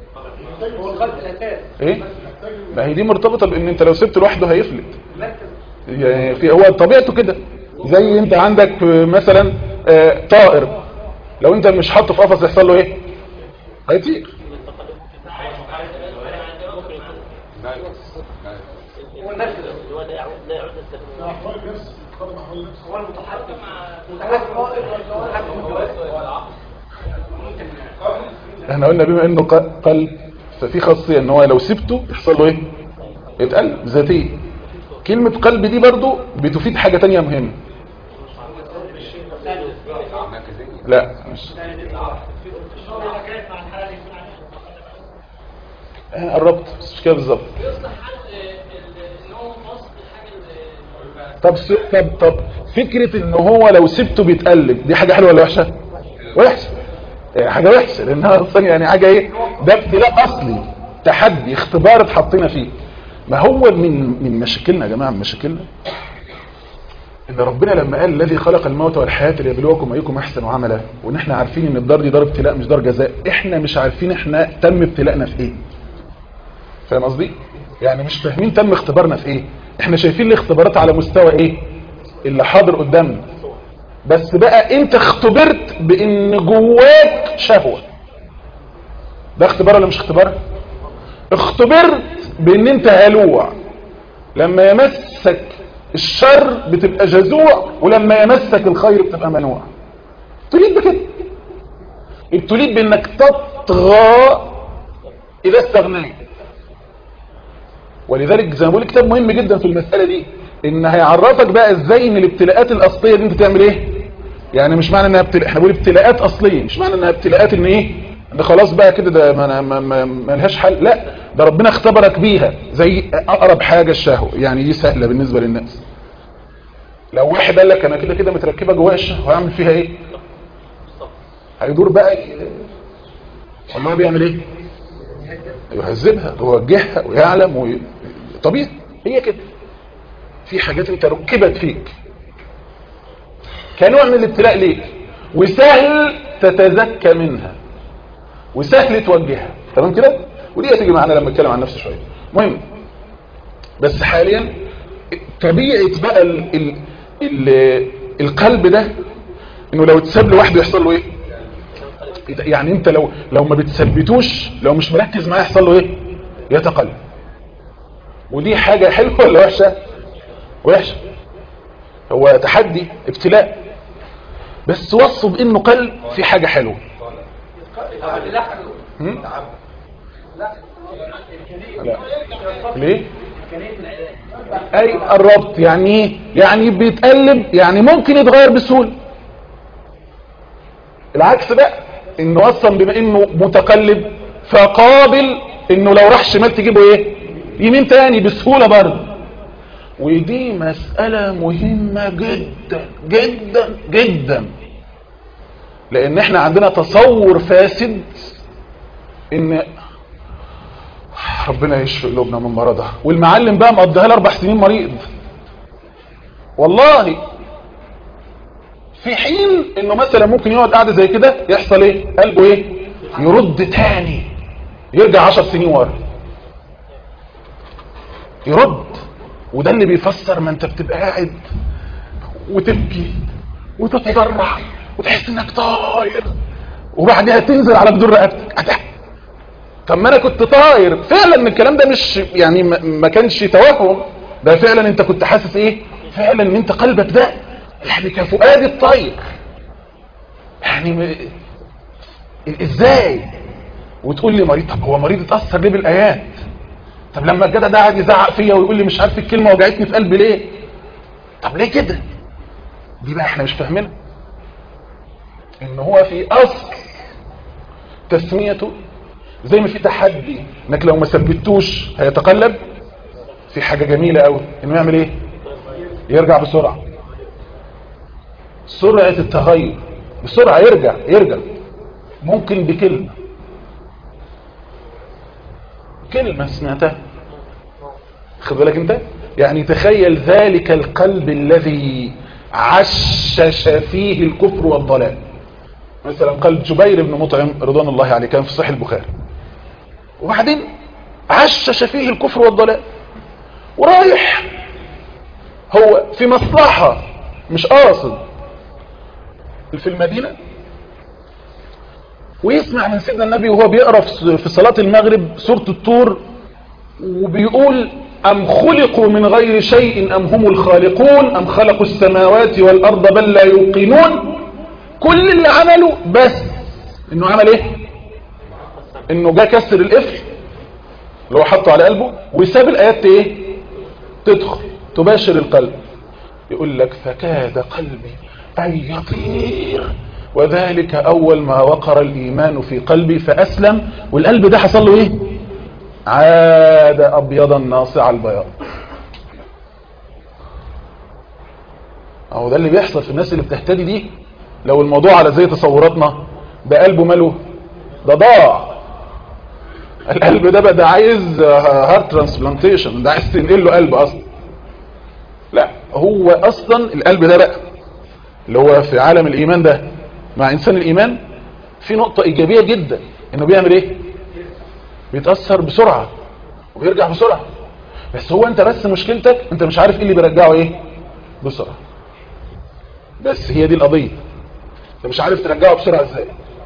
ايه ما هي دي مرتبطة بان انت لو سبت لوحده هيفلت يعني في هو طبيعته كده زي انت عندك مثلا آه، طائر لو انت مش حاطه في قفص يحصل له ايه هيطير هو النفس اللي هو لا يعود لا يعود هو المتحكم احنا قلنا بما انه ق- قلب ففي خاصية ان هو لو سبته يحصل له ايه يتقلب ذاتية كلمة قلب دي برضو بتفيد حاجة تانية مهمة لا مش آه، قربت بس مش كده بالظبط يصلح حل ان هو مصد الحاجه طب س... طب طب فكره ان هو لو سبته بيتقلب دي حاجه حلوه ولا وحشه وحشه يعني حاجه وحشه لانها اصلا يعني حاجه ايه ده ابتلاء اصلي تحدي اختبار اتحطينا فيه ما هو من من مشاكلنا يا جماعه من مشاكلنا ان ربنا لما قال الذي خلق الموت والحياه ليبلوكم ايكم احسن عملا وان احنا عارفين ان الدار دي دار ابتلاء مش دار جزاء احنا مش عارفين احنا تم ابتلاءنا في ايه فاهم قصدي يعني مش فاهمين تم اختبارنا في ايه احنا شايفين الاختبارات على مستوى ايه اللي حاضر قدامنا بس بقى انت اختبرت بان جواك شهوة ده اختبار ولا مش اختبار اختبرت بان انت هلوع لما يمسك الشر بتبقى جزوع ولما يمسك الخير بتبقى منوع ابتليت بكده ابتليت بانك تطغى اذا استغنيت ولذلك زي ما بقول كتاب مهم جدا في المسألة دي ان هيعرفك بقى ازاي ان الابتلاءات الاصلية دي انت تعمل ايه يعني مش معنى انها ابتلاء احنا بنقول ابتلاءات اصلية مش معنى انها ابتلاءات ان ايه ده خلاص بقى كده ده ما, ما, ما, ما لهاش حل لا ده ربنا اختبرك بيها زي اقرب حاجة الشهوة يعني دي سهلة بالنسبة للناس لو واحد قال لك انا كده كده متركبة جوايا الشهوة هعمل فيها ايه هيدور بقى والله بيعمل ايه يهذبها ويوجهها ويعلم وي... طبيعي هي كده في حاجات انت ركبت فيك كنوع من الابتلاء ليك وسهل تتزكى منها وسهل توجهها تمام كده ودي هتيجي معانا لما اتكلم عن نفسي شويه مهم بس حاليا طبيعه بقى ال... ال... ال... القلب ده انه لو اتساب لوحده يحصل له ايه يعني انت لو لو ما بتثبتوش لو مش مركز معاه يحصل له ايه يتقلب ودي حاجة حلوة ولا وحشة وحشة هو تحدي ابتلاء بس وصوا بانه قلب في حاجة حلوة هم؟ لا ليه اي قربت يعني ايه يعني بيتقلب يعني ممكن يتغير بسهولة العكس بقى انه اصلا بما انه متقلب فقابل انه لو راح شمال تجيبه ايه يمين تاني بسهولة برضه ودي مسألة مهمة جدا جدا جدا لان احنا عندنا تصور فاسد ان ربنا يشفي قلوبنا من مرضها والمعلم بقى مقضيها له اربع سنين مريض والله في حين انه مثلا ممكن يقعد قاعده زي كده يحصل ايه قلبه ايه يرد تاني يرجع عشر سنين ورا يرد وده اللي بيفسر ما انت بتبقى قاعد وتبكي وتتضرع وتحس انك طاير وبعدها تنزل على جدور رقبتك طب ما انا كنت طاير فعلا الكلام ده مش يعني ما كانش توهم ده فعلا انت كنت حاسس ايه فعلا ان انت قلبك ده يعني كفؤاد الطير يعني م... ازاي وتقول لي مريض طب هو مريض اتأثر ليه بالآيات طب لما الجدع ده قاعد يزعق فيا ويقول لي مش عارف الكلمة وجعتني في قلبي ليه طب ليه كده دي بقى احنا مش فاهمينها ان هو في اصل تسميته زي ما في تحدي انك لو ما ثبتوش هيتقلب في حاجة جميلة قوي انه يعمل ايه يرجع بسرعة سرعة التغير بسرعة يرجع يرجع ممكن بكلمة كلمة سمعتها خد بالك انت يعني تخيل ذلك القلب الذي عشش فيه الكفر والضلال مثلا قلب جبير بن مطعم رضوان الله عليه كان في صحيح البخاري وبعدين عشش فيه الكفر والضلال ورايح هو في مصلحة مش قاصد في المدينة ويسمع من سيدنا النبي وهو بيقرأ في صلاة المغرب سورة الطور وبيقول أم خلقوا من غير شيء أم هم الخالقون أم خلقوا السماوات والأرض بل لا يوقنون كل اللي عمله بس انه عمل ايه انه جا كسر القفل اللي هو حطه على قلبه وساب الايات ايه تدخل تباشر القلب يقول لك فكاد قلبي أن يطير وذلك أول ما وقر الإيمان في قلبي فأسلم والقلب ده حصل له إيه عاد أبيضا ناصع البياض اهو ده اللي بيحصل في الناس اللي بتهتدي دي لو الموضوع على زي تصوراتنا ده قلبه ماله ده ضاع القلب ده بقى ده عايز هارت ترانسبلانتيشن ده عايز تنقل له قلب اصلا لا هو اصلا القلب ده بقى اللي هو في عالم الايمان ده مع انسان الايمان في نقطة ايجابية جدا انه بيعمل ايه بيتأثر بسرعة وبيرجع بسرعة بس هو انت بس مشكلتك انت مش عارف ايه اللي بيرجعه ايه بسرعة بس هي دي القضية انت مش عارف ترجعه بسرعة ازاي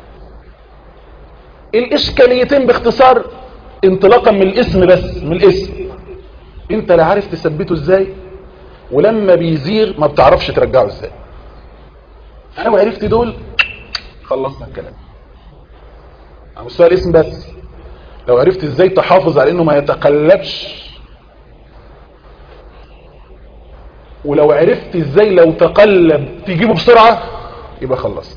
الاشكاليتين باختصار انطلاقا من الاسم بس من الاسم انت لا عارف تثبته ازاي ولما بيزيغ ما بتعرفش ترجعه ازاي انا وعرفت دول خلصنا الكلام على مستوى الاسم بس لو عرفت ازاي تحافظ على انه ما يتقلبش ولو عرفت ازاي لو تقلب تجيبه بسرعة يبقى خلصت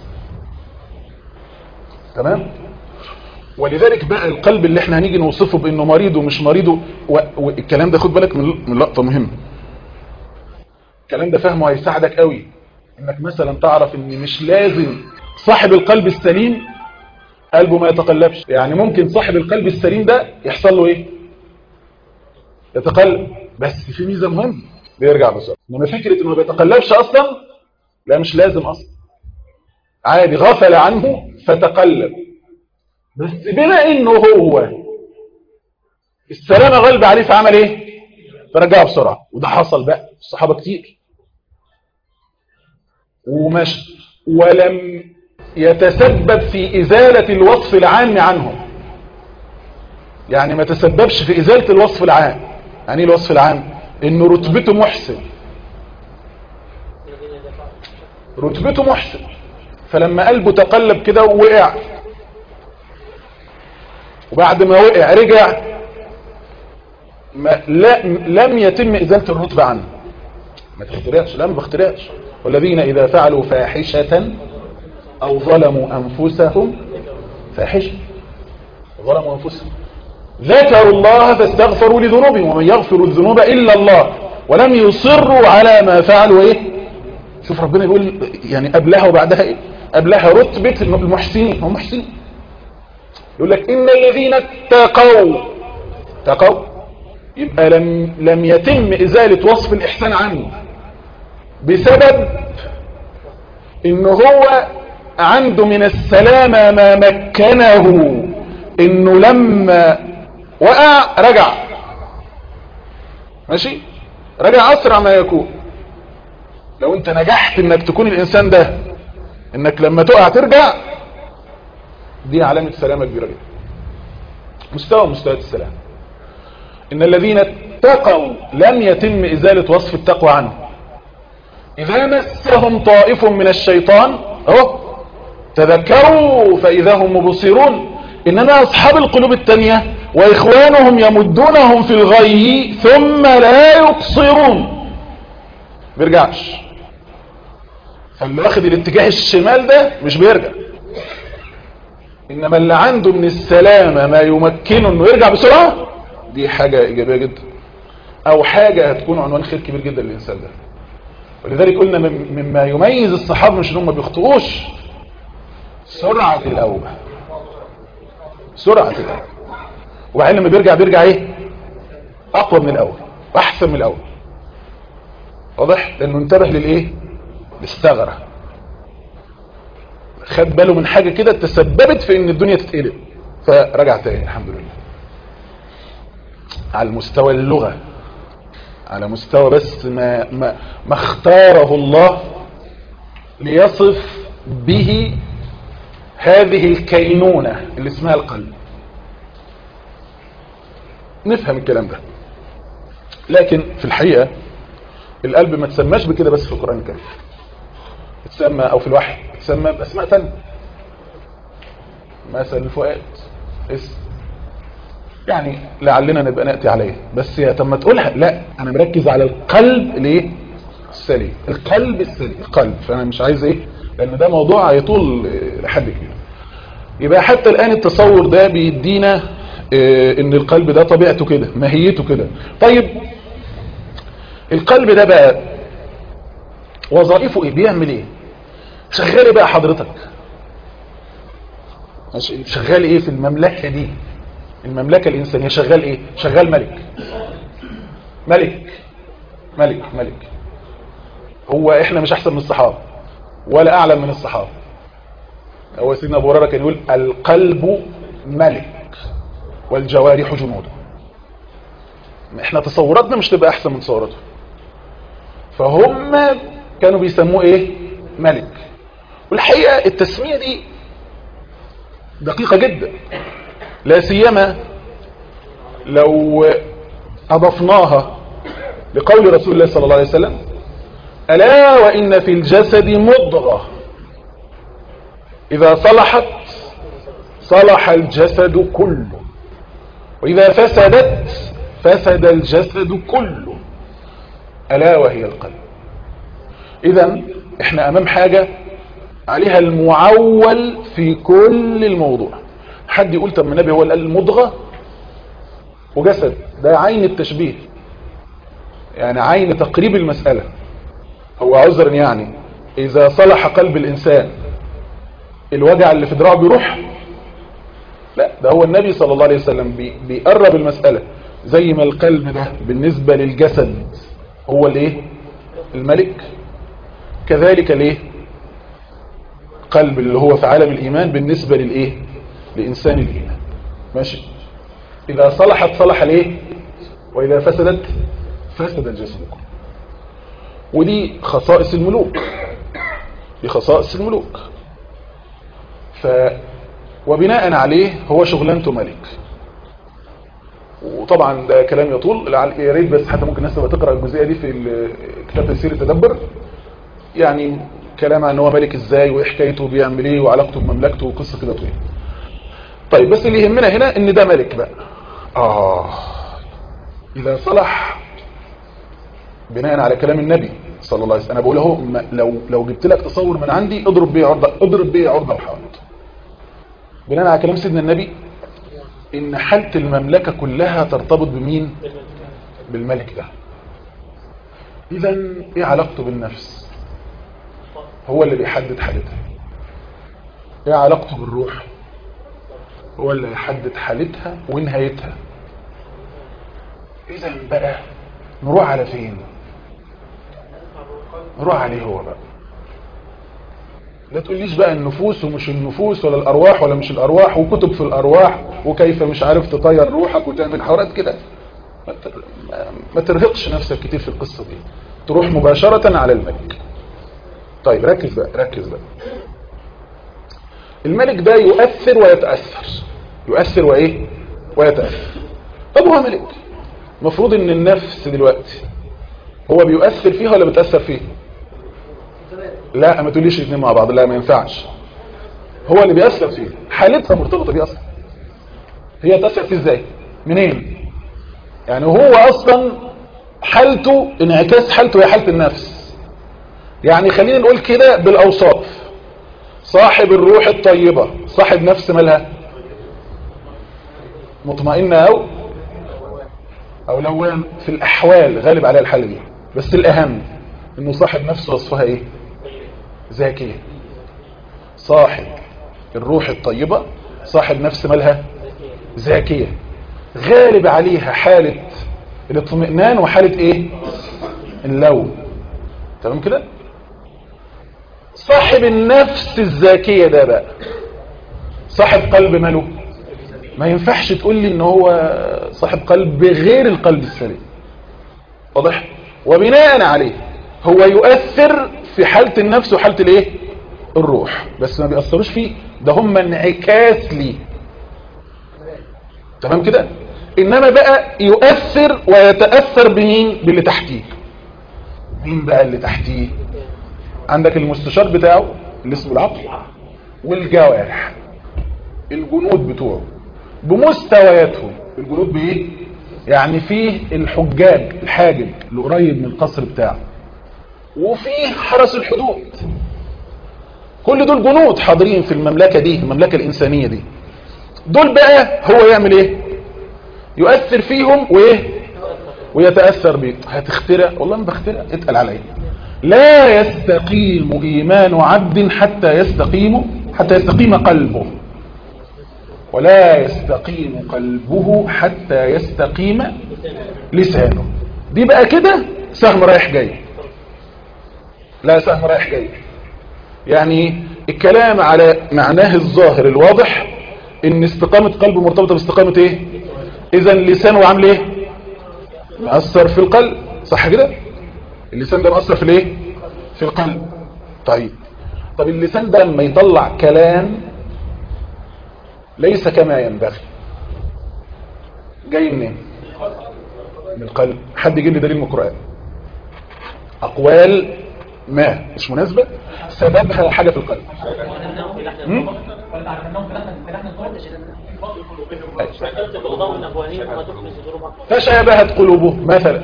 تمام ولذلك بقى القلب اللي احنا هنيجي نوصفه بانه مريض ومش مريض والكلام ده خد بالك من من لقطة مهمة الكلام ده فهمه هيساعدك قوي انك مثلا تعرف ان مش لازم صاحب القلب السليم قلبه ما يتقلبش يعني ممكن صاحب القلب السليم ده يحصل له ايه يتقلب بس في ميزة مهمة بيرجع بسرعة انما فكرة انه ما بيتقلبش اصلا لا مش لازم اصلا عادي غفل عنه فتقلب بس بما انه هو السلامة غلب عليه فعمل ايه فرجعه بسرعة وده حصل بقى الصحابة كتير ومش ولم يتسبب في إزالة الوصف العام عنهم يعني ما تسببش في إزالة الوصف العام يعني ايه الوصف العام انه رتبته محسن رتبته محسن فلما قلبه تقلب كده ووقع وبعد ما وقع رجع ما لا لم يتم إزالة الرتبة عنه ما تخترعش لا ما بخترعش والذين إذا فعلوا فاحشة أو ظلموا أنفسهم فاحشة ظلموا أنفسهم ذكروا الله فاستغفروا لذنوبهم ومن يغفر الذنوب إلا الله ولم يصروا على ما فعلوا إيه شوف ربنا يقول يعني قبلها وبعدها إيه قبلها رتبة المحسنين هم محسنين يقول لك إن الذين اتقوا اتقوا يبقى لم, لم يتم إزالة وصف الإحسان عنه بسبب إنه هو عنده من السلامة ما مكنه إنه لما وقع رجع ماشي رجع أسرع ما يكون لو انت نجحت انك تكون الانسان ده انك لما تقع ترجع دي علامة سلامة كبيرة جدا مستوى مستويات السلام ان الذين اتقوا لم يتم ازالة وصف التقوى عنه اذا مسهم طائف من الشيطان اهو تذكروا فاذا هم مبصرون انما اصحاب القلوب التانية واخوانهم يمدونهم في الغي ثم لا يقصرون بيرجعش فاللي واخد الاتجاه الشمال ده مش بيرجع انما اللي عنده من السلامة ما يمكنه انه يرجع بسرعة دي حاجة ايجابية جدا او حاجة هتكون عنوان خير كبير جدا للانسان ده ولذلك قلنا مما يميز الصحابة مش انهم ما بيخطئوش سرعة الاوبة سرعة الاوبة وبعدين لما بيرجع بيرجع ايه اقوى من الاول واحسن من الاول واضح لانه انتبه للايه للثغرة خد باله من حاجة كده تسببت في ان الدنيا تتقلب فرجع تاني الحمد لله على المستوى اللغة على مستوى بس ما, ما, ما اختاره الله ليصف به هذه الكينونة اللي اسمها القلب نفهم الكلام ده لكن في الحقيقة القلب ما تسماش بكده بس في القرآن الكريم تسمى او في الوحي تسمى باسماء ثانيه مثل الفؤاد اسم يعني لعلنا نبقى ناتي عليه بس يا طب ما تقولها لا انا مركز على القلب ليه السليم القلب السليم القلب فانا مش عايز ايه لان ده موضوع هيطول لحد كبير يبقى حتى الان التصور ده بيدينا اه ان القلب ده طبيعته كده ماهيته كده طيب القلب ده بقى وظائفه ايه بيعمل ايه شغال ايه بقى حضرتك ماشي، شغال ايه في المملكة دي المملكة الإنسانية شغال ايه شغال ملك ملك ملك ملك هو احنا مش احسن من الصحابة ولا اعلم من الصحابة هو سيدنا ابو هريره كان يقول القلب ملك والجوارح جنوده احنا تصوراتنا مش تبقى احسن من تصوراته فهم كانوا بيسموه ايه ملك والحقيقة التسمية دي دقيقة جدا لا سيما لو اضفناها لقول رسول الله صلى الله عليه وسلم ألا وإن في الجسد مضغة إذا صلحت صلح الجسد كله وإذا فسدت فسد الجسد كله ألا وهي القلب إذا إحنا أمام حاجة عليها المعول في كل الموضوع حد يقول طب ما النبي هو اللي قال المضغة وجسد ده عين التشبيه يعني عين تقريب المسألة هو عذرا يعني إذا صلح قلب الإنسان الوجع اللي في دراعه بيروح لا ده هو النبي صلى الله عليه وسلم بي بيقرب المسألة زي ما القلب ده بالنسبة للجسد هو الايه الملك كذلك الايه قلب اللي هو في عالم الإيمان بالنسبة للايه لإنسان الإيمان ماشي إذا صلحت صلح الايه وإذا فسدت فسد الجسد كله ودي خصائص الملوك دي خصائص الملوك ف وبناء عليه هو شغلانته ملك وطبعا ده كلام يطول لعل- يا ريت بس حتى ممكن الناس تبقى تقرا الجزئيه دي في ال- كتاب تفسير التدبر يعني كلام عن هو ملك ازاي وايه حكايته بيعمل ايه وعلاقته بمملكته وقصه كده طويله طيب بس اللي يهمنا هنا ان ده ملك بقى اه اذا صلح بناء على كلام النبي صلى الله عليه وسلم انا بقول اهو ما- لو لو جبت لك تصور من عندي اضرب بيه عرض اضرب بيه عرض الحائط بناء على كلام سيدنا النبي ان حالة المملكة كلها ترتبط بمين بالملك ده اذا ايه علاقته بالنفس هو اللي بيحدد حالتها ايه علاقته بالروح هو اللي يحدد حالتها ونهايتها اذا بقى نروح على فين نروح عليه هو بقى لا تقوليش بقى النفوس ومش النفوس ولا الارواح ولا مش الارواح وكتب في الارواح وكيف مش عارف تطير روحك وتعمل حوارات كده ما تر- ما- ما ترهقش نفسك كتير في القصة دي تروح مباشرة على الملك طيب ركز بقى ركز بقى الملك ده يؤثر ويتأثر يؤثر وايه ويتأثر طب هو ملك المفروض ان النفس دلوقتي هو بيؤثر فيها ولا بتأثر فيه لا ما تقوليش الاثنين مع بعض لا ما ينفعش هو اللي بيأثر فيه حالتها مرتبطة بيه اصلا هي تأثر فيه ازاي منين يعني هو اصلا حالته انعكاس حالته هي حالة النفس يعني خلينا نقول كده بالاوصاف صاحب الروح الطيبة صاحب نفس مالها مطمئنة او او لوام في الاحوال غالب على الحالة دي بس الاهم انه صاحب نفس وصفها ايه زاكية صاحب الروح الطيبة صاحب نفس مالها زاكية غالب عليها حالة الاطمئنان وحالة ايه اللوم تمام كده صاحب النفس الزاكية ده بقى صاحب قلب ماله ما ينفعش تقول لي ان هو صاحب قلب غير القلب السليم واضح وبناء عليه هو يؤثر في حالة النفس وحالة الايه الروح بس ما بيأثروش فيه ده هم انعكاس ليه تمام كده انما بقى يؤثر ويتأثر بمين باللي تحتيه مين بقى اللي تحتيه عندك المستشار بتاعه اللي اسمه العقل والجوارح الجنود بتوعه بمستوياتهم الجنود بايه يعني فيه الحجاج الحاجب اللي قريب من القصر بتاعه وفيه حرس الحدود كل دول جنود حاضرين في المملكة دي المملكة الإنسانية دي دول بقى هو يعمل ايه يؤثر فيهم وايه ويتأثر بيه هتخترع والله ما بخترع اتقل عليا لا يستقيم إيمان عبد حتى يستقيم حتى يستقيم قلبه ولا يستقيم قلبه حتى يستقيم لسانه دي بقى كده سهم رايح جاي لا سهم رايح جاي يعني الكلام على معناه الظاهر الواضح ان استقامة قلبه مرتبطة باستقامة ايه اذا لسانه عامل ايه مأثر في القلب صح كده اللسان ده مأثر في الايه في القلب طيب طب اللسان ده لما يطلع كلام ليس كما ينبغي جاي منين من القلب حد يجيب لي دليل من القرآن أقوال ما مش مناسبة سببها حاجة في القلب هم؟ فكرت بغضاء من افواههم وما تخفي صدورهم تشابهت قلوبهم مثلا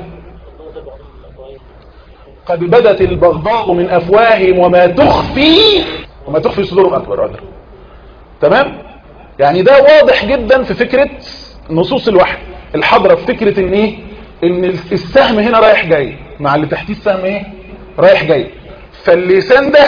قد بدت البغضاء من أفواههم وما تخفي وما تخفي صدورهم أكبر أكبر تمام يعني ده واضح جدا في فكرة نصوص الوحي الحضرة في فكرة ان ايه ان السهم هنا رايح جاي مع اللي تحتيه السهم ايه رايح جاي فاللسان ده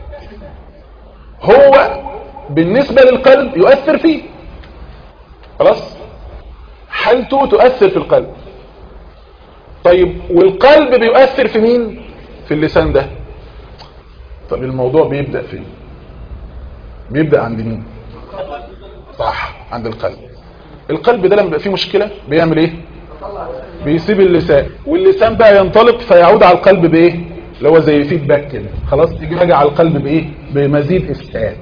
هو بالنسبة للقلب يؤثر فيه خلاص حالته تؤثر في القلب طيب والقلب بيؤثر في مين في اللسان ده طب الموضوع بيبدأ فين بيبدأ عند مين صح عند القلب القلب ده لما بيبقى فيه مشكلة بيعمل ايه بيسيب اللسان واللسان بقى ينطلق فيعود على القلب بايه اللي هو زي فيدباك كده خلاص تيجي راجع على القلب بايه بمزيد افساد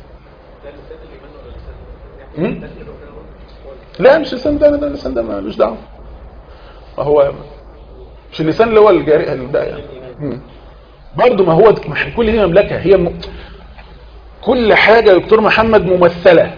م? لا مش اللسان ده ده اللسان ده ملوش دعوه ما هو مش اللسان اللي هو الجاري ده يعني م. برضه ما هو ما كل دي مملكه هي م... كل حاجه يا دكتور محمد ممثله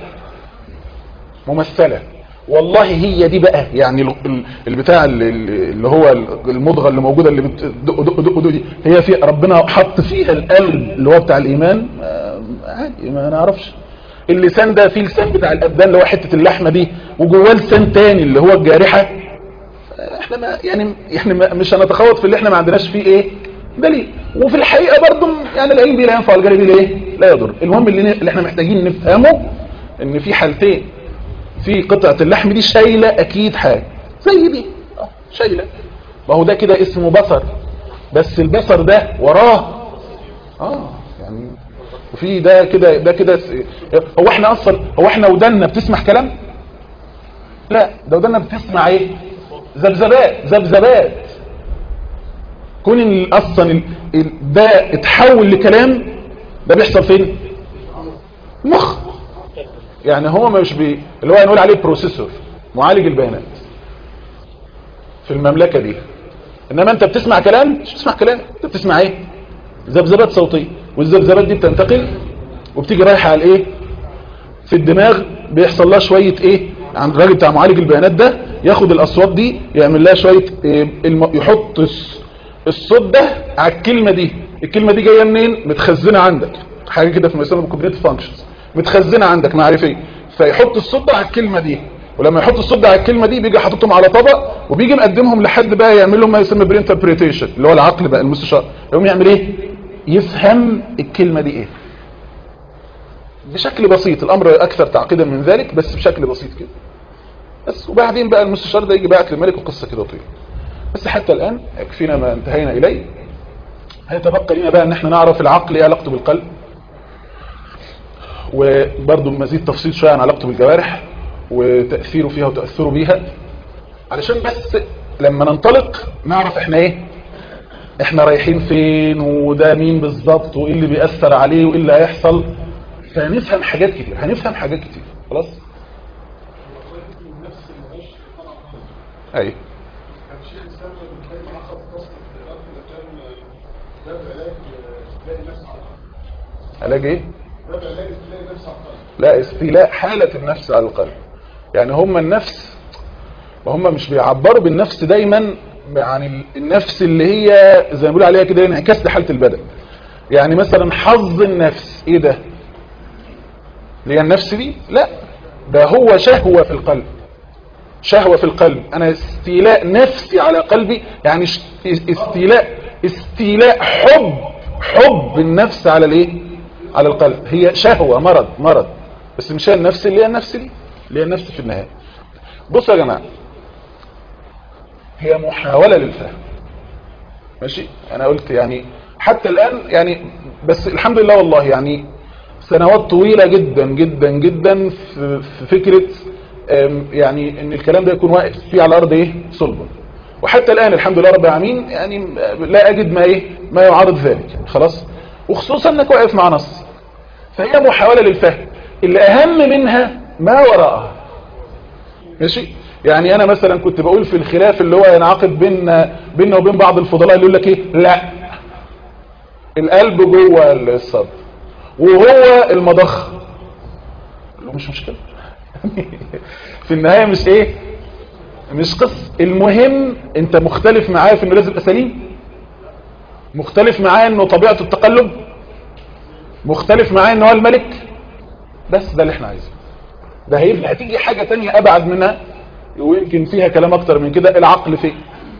ممثله والله هي دي بقى يعني ال- ال- البتاع اللي, اللي هو المضغه اللي موجوده اللي بتدق دق دق دق دي هي في ربنا حط فيها القلب اللي هو بتاع الايمان آه، عادي ما نعرفش اللسان ده فيه لسان بتاع الابدان اللي هو حته اللحمه دي وجواه لسان تاني اللي هو الجارحه احنا ما يعني احنا ما مش هنتخوض في اللي احنا ما عندناش فيه ايه دليل وفي الحقيقه برضه يعني العلم بيه لا ينفع والجري بيه ايه لا يضر المهم اللي, اللي احنا محتاجين نفهمه ان في حالتين في قطعه اللحم دي شايله اكيد حاجه زي دي اه شايله ما هو ده كده اسمه بصر بس البصر ده وراه اه يعني وفي ده كده ده كده س- هو احنا اصلا هو احنا ودنا بتسمع كلام لا ده ودنا بتسمع ايه ذبذبات ذبذبات كون ال- اصلا ال- ال- ده اتحول لكلام ده بيحصل فين مخ يعني هو مش بي اللي هو هنقول عليه بروسيسور معالج البيانات في المملكة دي انما انت بتسمع كلام مش بتسمع كلام انت بتسمع ايه ذبذبات صوتية والذبذبات دي بتنتقل وبتيجي رايحة على ايه في الدماغ بيحصل لها شوية ايه عند الراجل بتاع معالج البيانات ده ياخد الاصوات دي يعمل لها شوية إيه الم... يحط الس- الصوت ده على الكلمة دي الكلمة دي جاية منين متخزنة عندك حاجة كده في مثلا كوجنيتيف فانكشنز متخزنة عندك معرفية فيحط الصوت ده على الكلمة دي ولما يحط الصوت ده على الكلمة دي بيجي حاططهم على طبق وبيجي مقدمهم لحد بقى يعمل لهم ما يسمى برين انتربريتيشن اللي هو العقل بقى المستشار يقوم يعمل ايه يفهم الكلمة دي ايه بشكل بسيط الامر اكثر تعقيدا من ذلك بس بشكل بسيط كده بس وبعدين بقى المستشار ده يجي باعت للملك وقصه كده طويله بس حتى الان يكفينا ما انتهينا اليه هيتبقى لنا بقى ان احنا نعرف العقل ايه علاقته بالقلب وبرضه مزيد تفصيل شويه عن علاقته بالجوارح وتاثيره فيها وتاثره بيها علشان بس لما ننطلق نعرف احنا ايه احنا رايحين فين وده مين بالظبط وايه اللي بيأثر عليه وايه اللي هيحصل فهنفهم حاجات كتير هنفهم حاجات كتير خلاص ايوه علاج ايه لا استيلاء حالة النفس على القلب يعني هم النفس وهم مش بيعبروا بالنفس دايما عن النفس اللي هي زي ما بيقولوا عليها كده انعكاس لحالة البدن يعني مثلا حظ النفس ايه ده اللي هي النفس دي لا ده هو شهوة في القلب شهوة في القلب انا استيلاء نفسي على قلبي يعني ش- استيلاء استيلاء حب حب النفس على الايه على القلب هي شهوة مرض مرض بس مش هي النفس اللي هي النفس دي اللي هي النفس في النهاية بصوا يا جماعة هي محاولة للفهم ماشي انا قلت يعني حتى الان يعني بس الحمد لله والله يعني سنوات طويلة جدا جدا جدا في في فكرة أم، يعني ان الكلام ده يكون واقف فيه على الارض ايه صلبا وحتى الان الحمد لله رب العالمين يعني لا اجد ما ايه ما يعارض ذلك خلاص وخصوصا انك واقف مع نص فهي محاولة للفهم اللي اهم منها ما وراءها ماشي يعني انا مثلا كنت بقول في الخلاف اللي هو ينعقد بين بيننا وبين بعض الفضلاء اللي يقول لك ايه لا القلب جوه الصدر وهو المضخ قال له مش مشكله في النهايه مش ايه مش قصه المهم انت مختلف معايا في انه لازم يبقى سليم مختلف معايا انه طبيعته التقلب مختلف معايا ان هو الملك بس ده اللي احنا عايزينه ده هيبقى هتيجي حاجة تانية ابعد منها ويمكن فيها كلام اكتر من كده العقل فين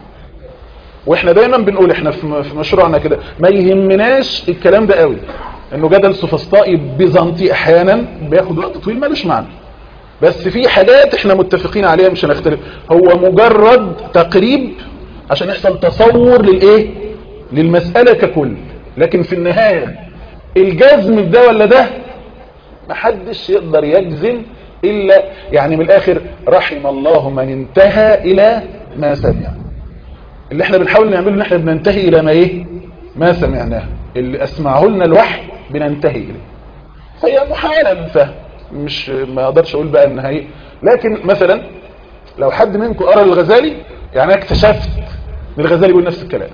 واحنا دايما بنقول احنا في في مشروعنا كده ما يهمناش الكلام ده قوي انه جدل سوفسطائي بيزنطي احيانا بياخد وقت طويل مالوش معنى بس في حاجات احنا متفقين عليها مش هنختلف هو مجرد تقريب عشان يحصل تصور للايه للمسألة ككل لكن في النهاية الجزم في ده ولا ده محدش يقدر يجزم إلا يعني من الآخر رحم الله من انتهى إلى ما سمع اللي احنا بنحاول نعمله ان احنا بننتهي إلى ما إيه ما سمعناه اللي أسمعه لنا الوحي بننتهي إليه فهي محاولة للفهم مش ما اقدرش اقول بقى انها ايه لكن مثلا لو حد منكم قرا الغزالي يعني انا اكتشفت ان الغزالي بيقول نفس الكلام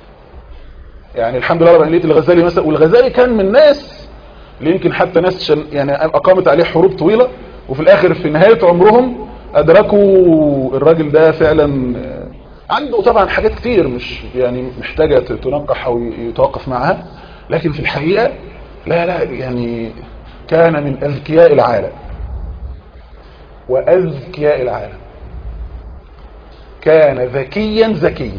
يعني الحمد لله رب العالمين لقيت الغزالي مثلا والغزالي كان من الناس اللي يمكن حتى ناس شن يعني اقامت عليه حروب طويله وفي الاخر في نهايه عمرهم ادركوا الراجل ده فعلا عنده طبعا حاجات كتير مش يعني محتاجه تنقح او يتوقف معها لكن في الحقيقه لا لا يعني كان من اذكياء العالم واذكياء العالم كان ذكيا ذكيا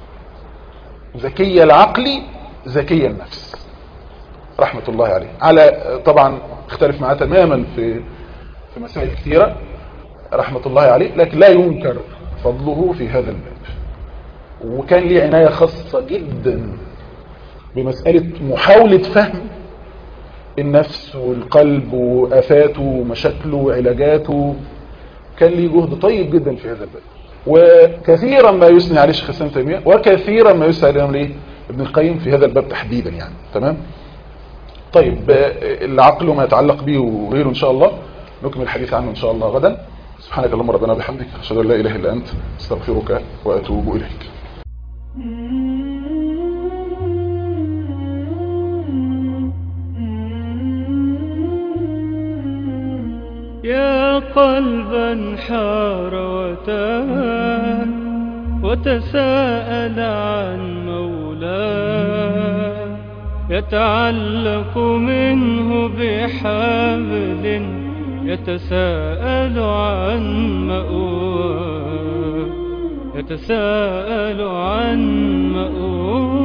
ذكي العقل ذكي النفس رحمة الله عليه على طبعا اختلف معاه تماما في في مسائل كثيرة رحمة الله عليه لكن لا ينكر فضله في هذا الباب وكان ليه عناية خاصة جدا بمسألة محاولة فهم النفس والقلب وآفاته ومشاكله وعلاجاته كان ليه جهد طيب جدا في هذا الباب وكثيرا ما يثني عليه شيخ الاسلام تيميه وكثيرا ما يثني عليه ليه ابن القيم في هذا الباب تحديدا يعني تمام طيب العقل وما يتعلق به وغيره ان شاء الله نكمل الحديث عنه ان شاء الله غدا سبحانك اللهم ربنا بحمدك اشهد ان لا اله الا انت استغفرك واتوب اليك يا قلبا حار وتاه وتساءل عن مولاه يتعلق منه بحبل يتساءل عن مأواه يتساءل عن مأواه